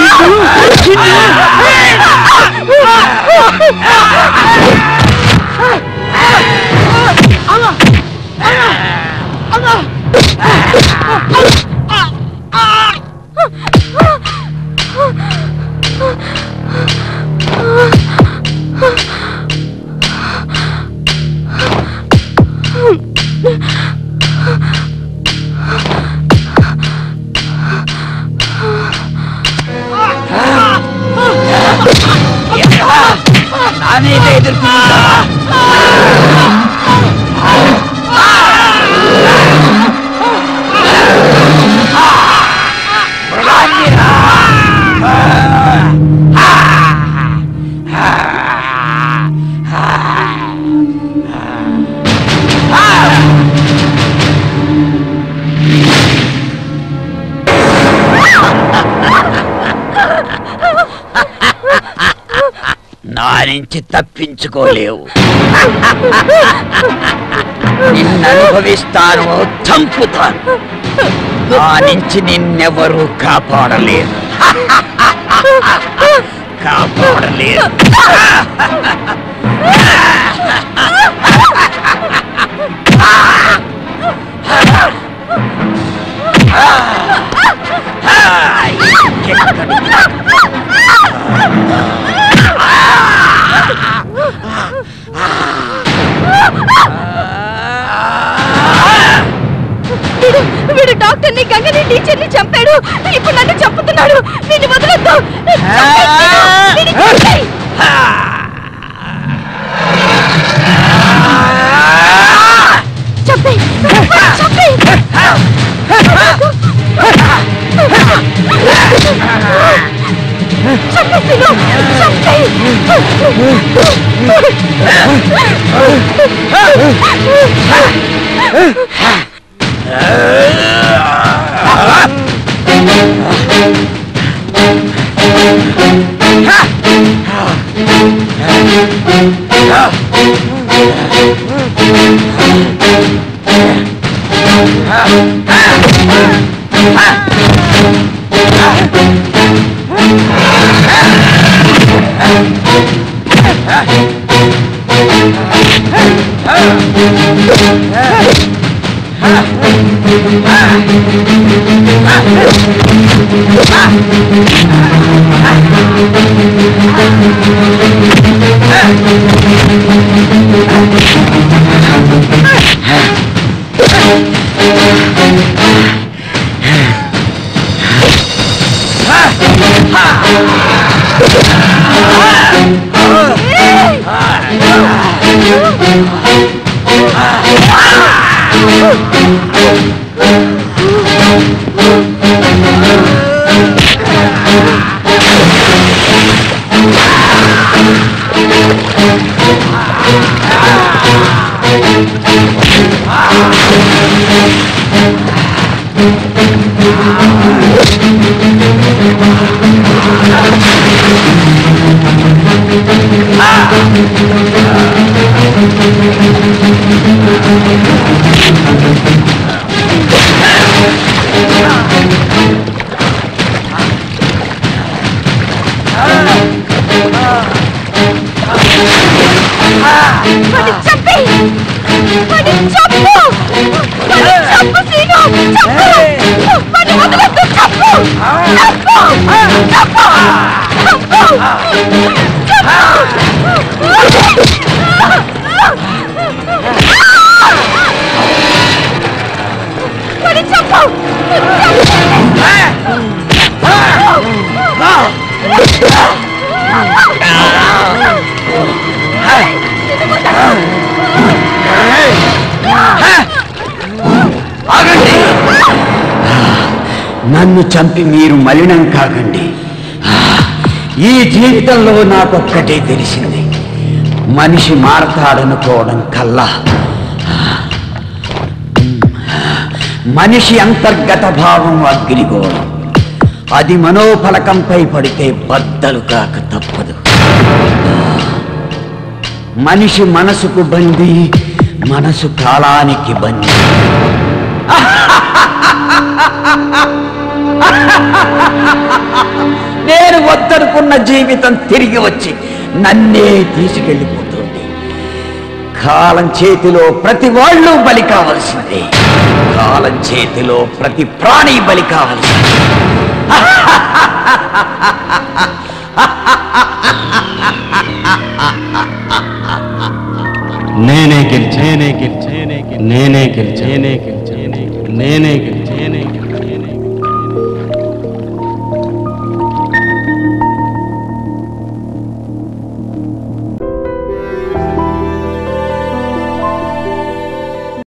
నా నుంచి తప్పించుకోలేవు నిన్ను అనుభవిస్తాను చంపుతాను నా నుంచి నిన్నెవరూ కాపాడలేరు కాపాడలేరు వీడు వీడు డాక్టర్ని గంగని టీచర్ని చంపాడు ఇప్పుడు నన్ను చంపుతున్నాడు వీడిని వదలొద్దు వీడిని చంపేయ్. చంపేయ్. చంపేయ్. చంపేయ్ శీను. చంపేయ్. వాడిని చంపేయ్. వాడిని చంపు. వాడిని చంపు శీను. చంపు. వాడిని వదలొద్దు. చంపు. చంపు. చంపు. చంపు. వాడిని చంపు. చంపు. నన్ను చంపి మీరు మలినం కాకండి ఈ జీవితంలో నాకొక్కటే తెలిసింది మనిషి మారతాడనుకోవడం కల్లా మనిషి అంతర్గత భావం అగ్నిగోళం అది మనోఫలకంపై పడితే బద్దలు కాక తప్పదు మనిషి మనసుకు బంది మనసు కాలానికి బంది నేను వద్దనుకున్న జీవితం తిరిగి వచ్చి నన్నే తీసుకెళ్ళిపోతుంది కాలం చేతిలో ప్రతి వాళ్ళు బలి కావలసిందే కాలం చేతిలో ప్రతి ప్రాణి బలి కావలసిందే నేనే గెలిచా నేనే గెలిచా నేనే గెలిచా నేనే గెలిచా నేనే గెలిచా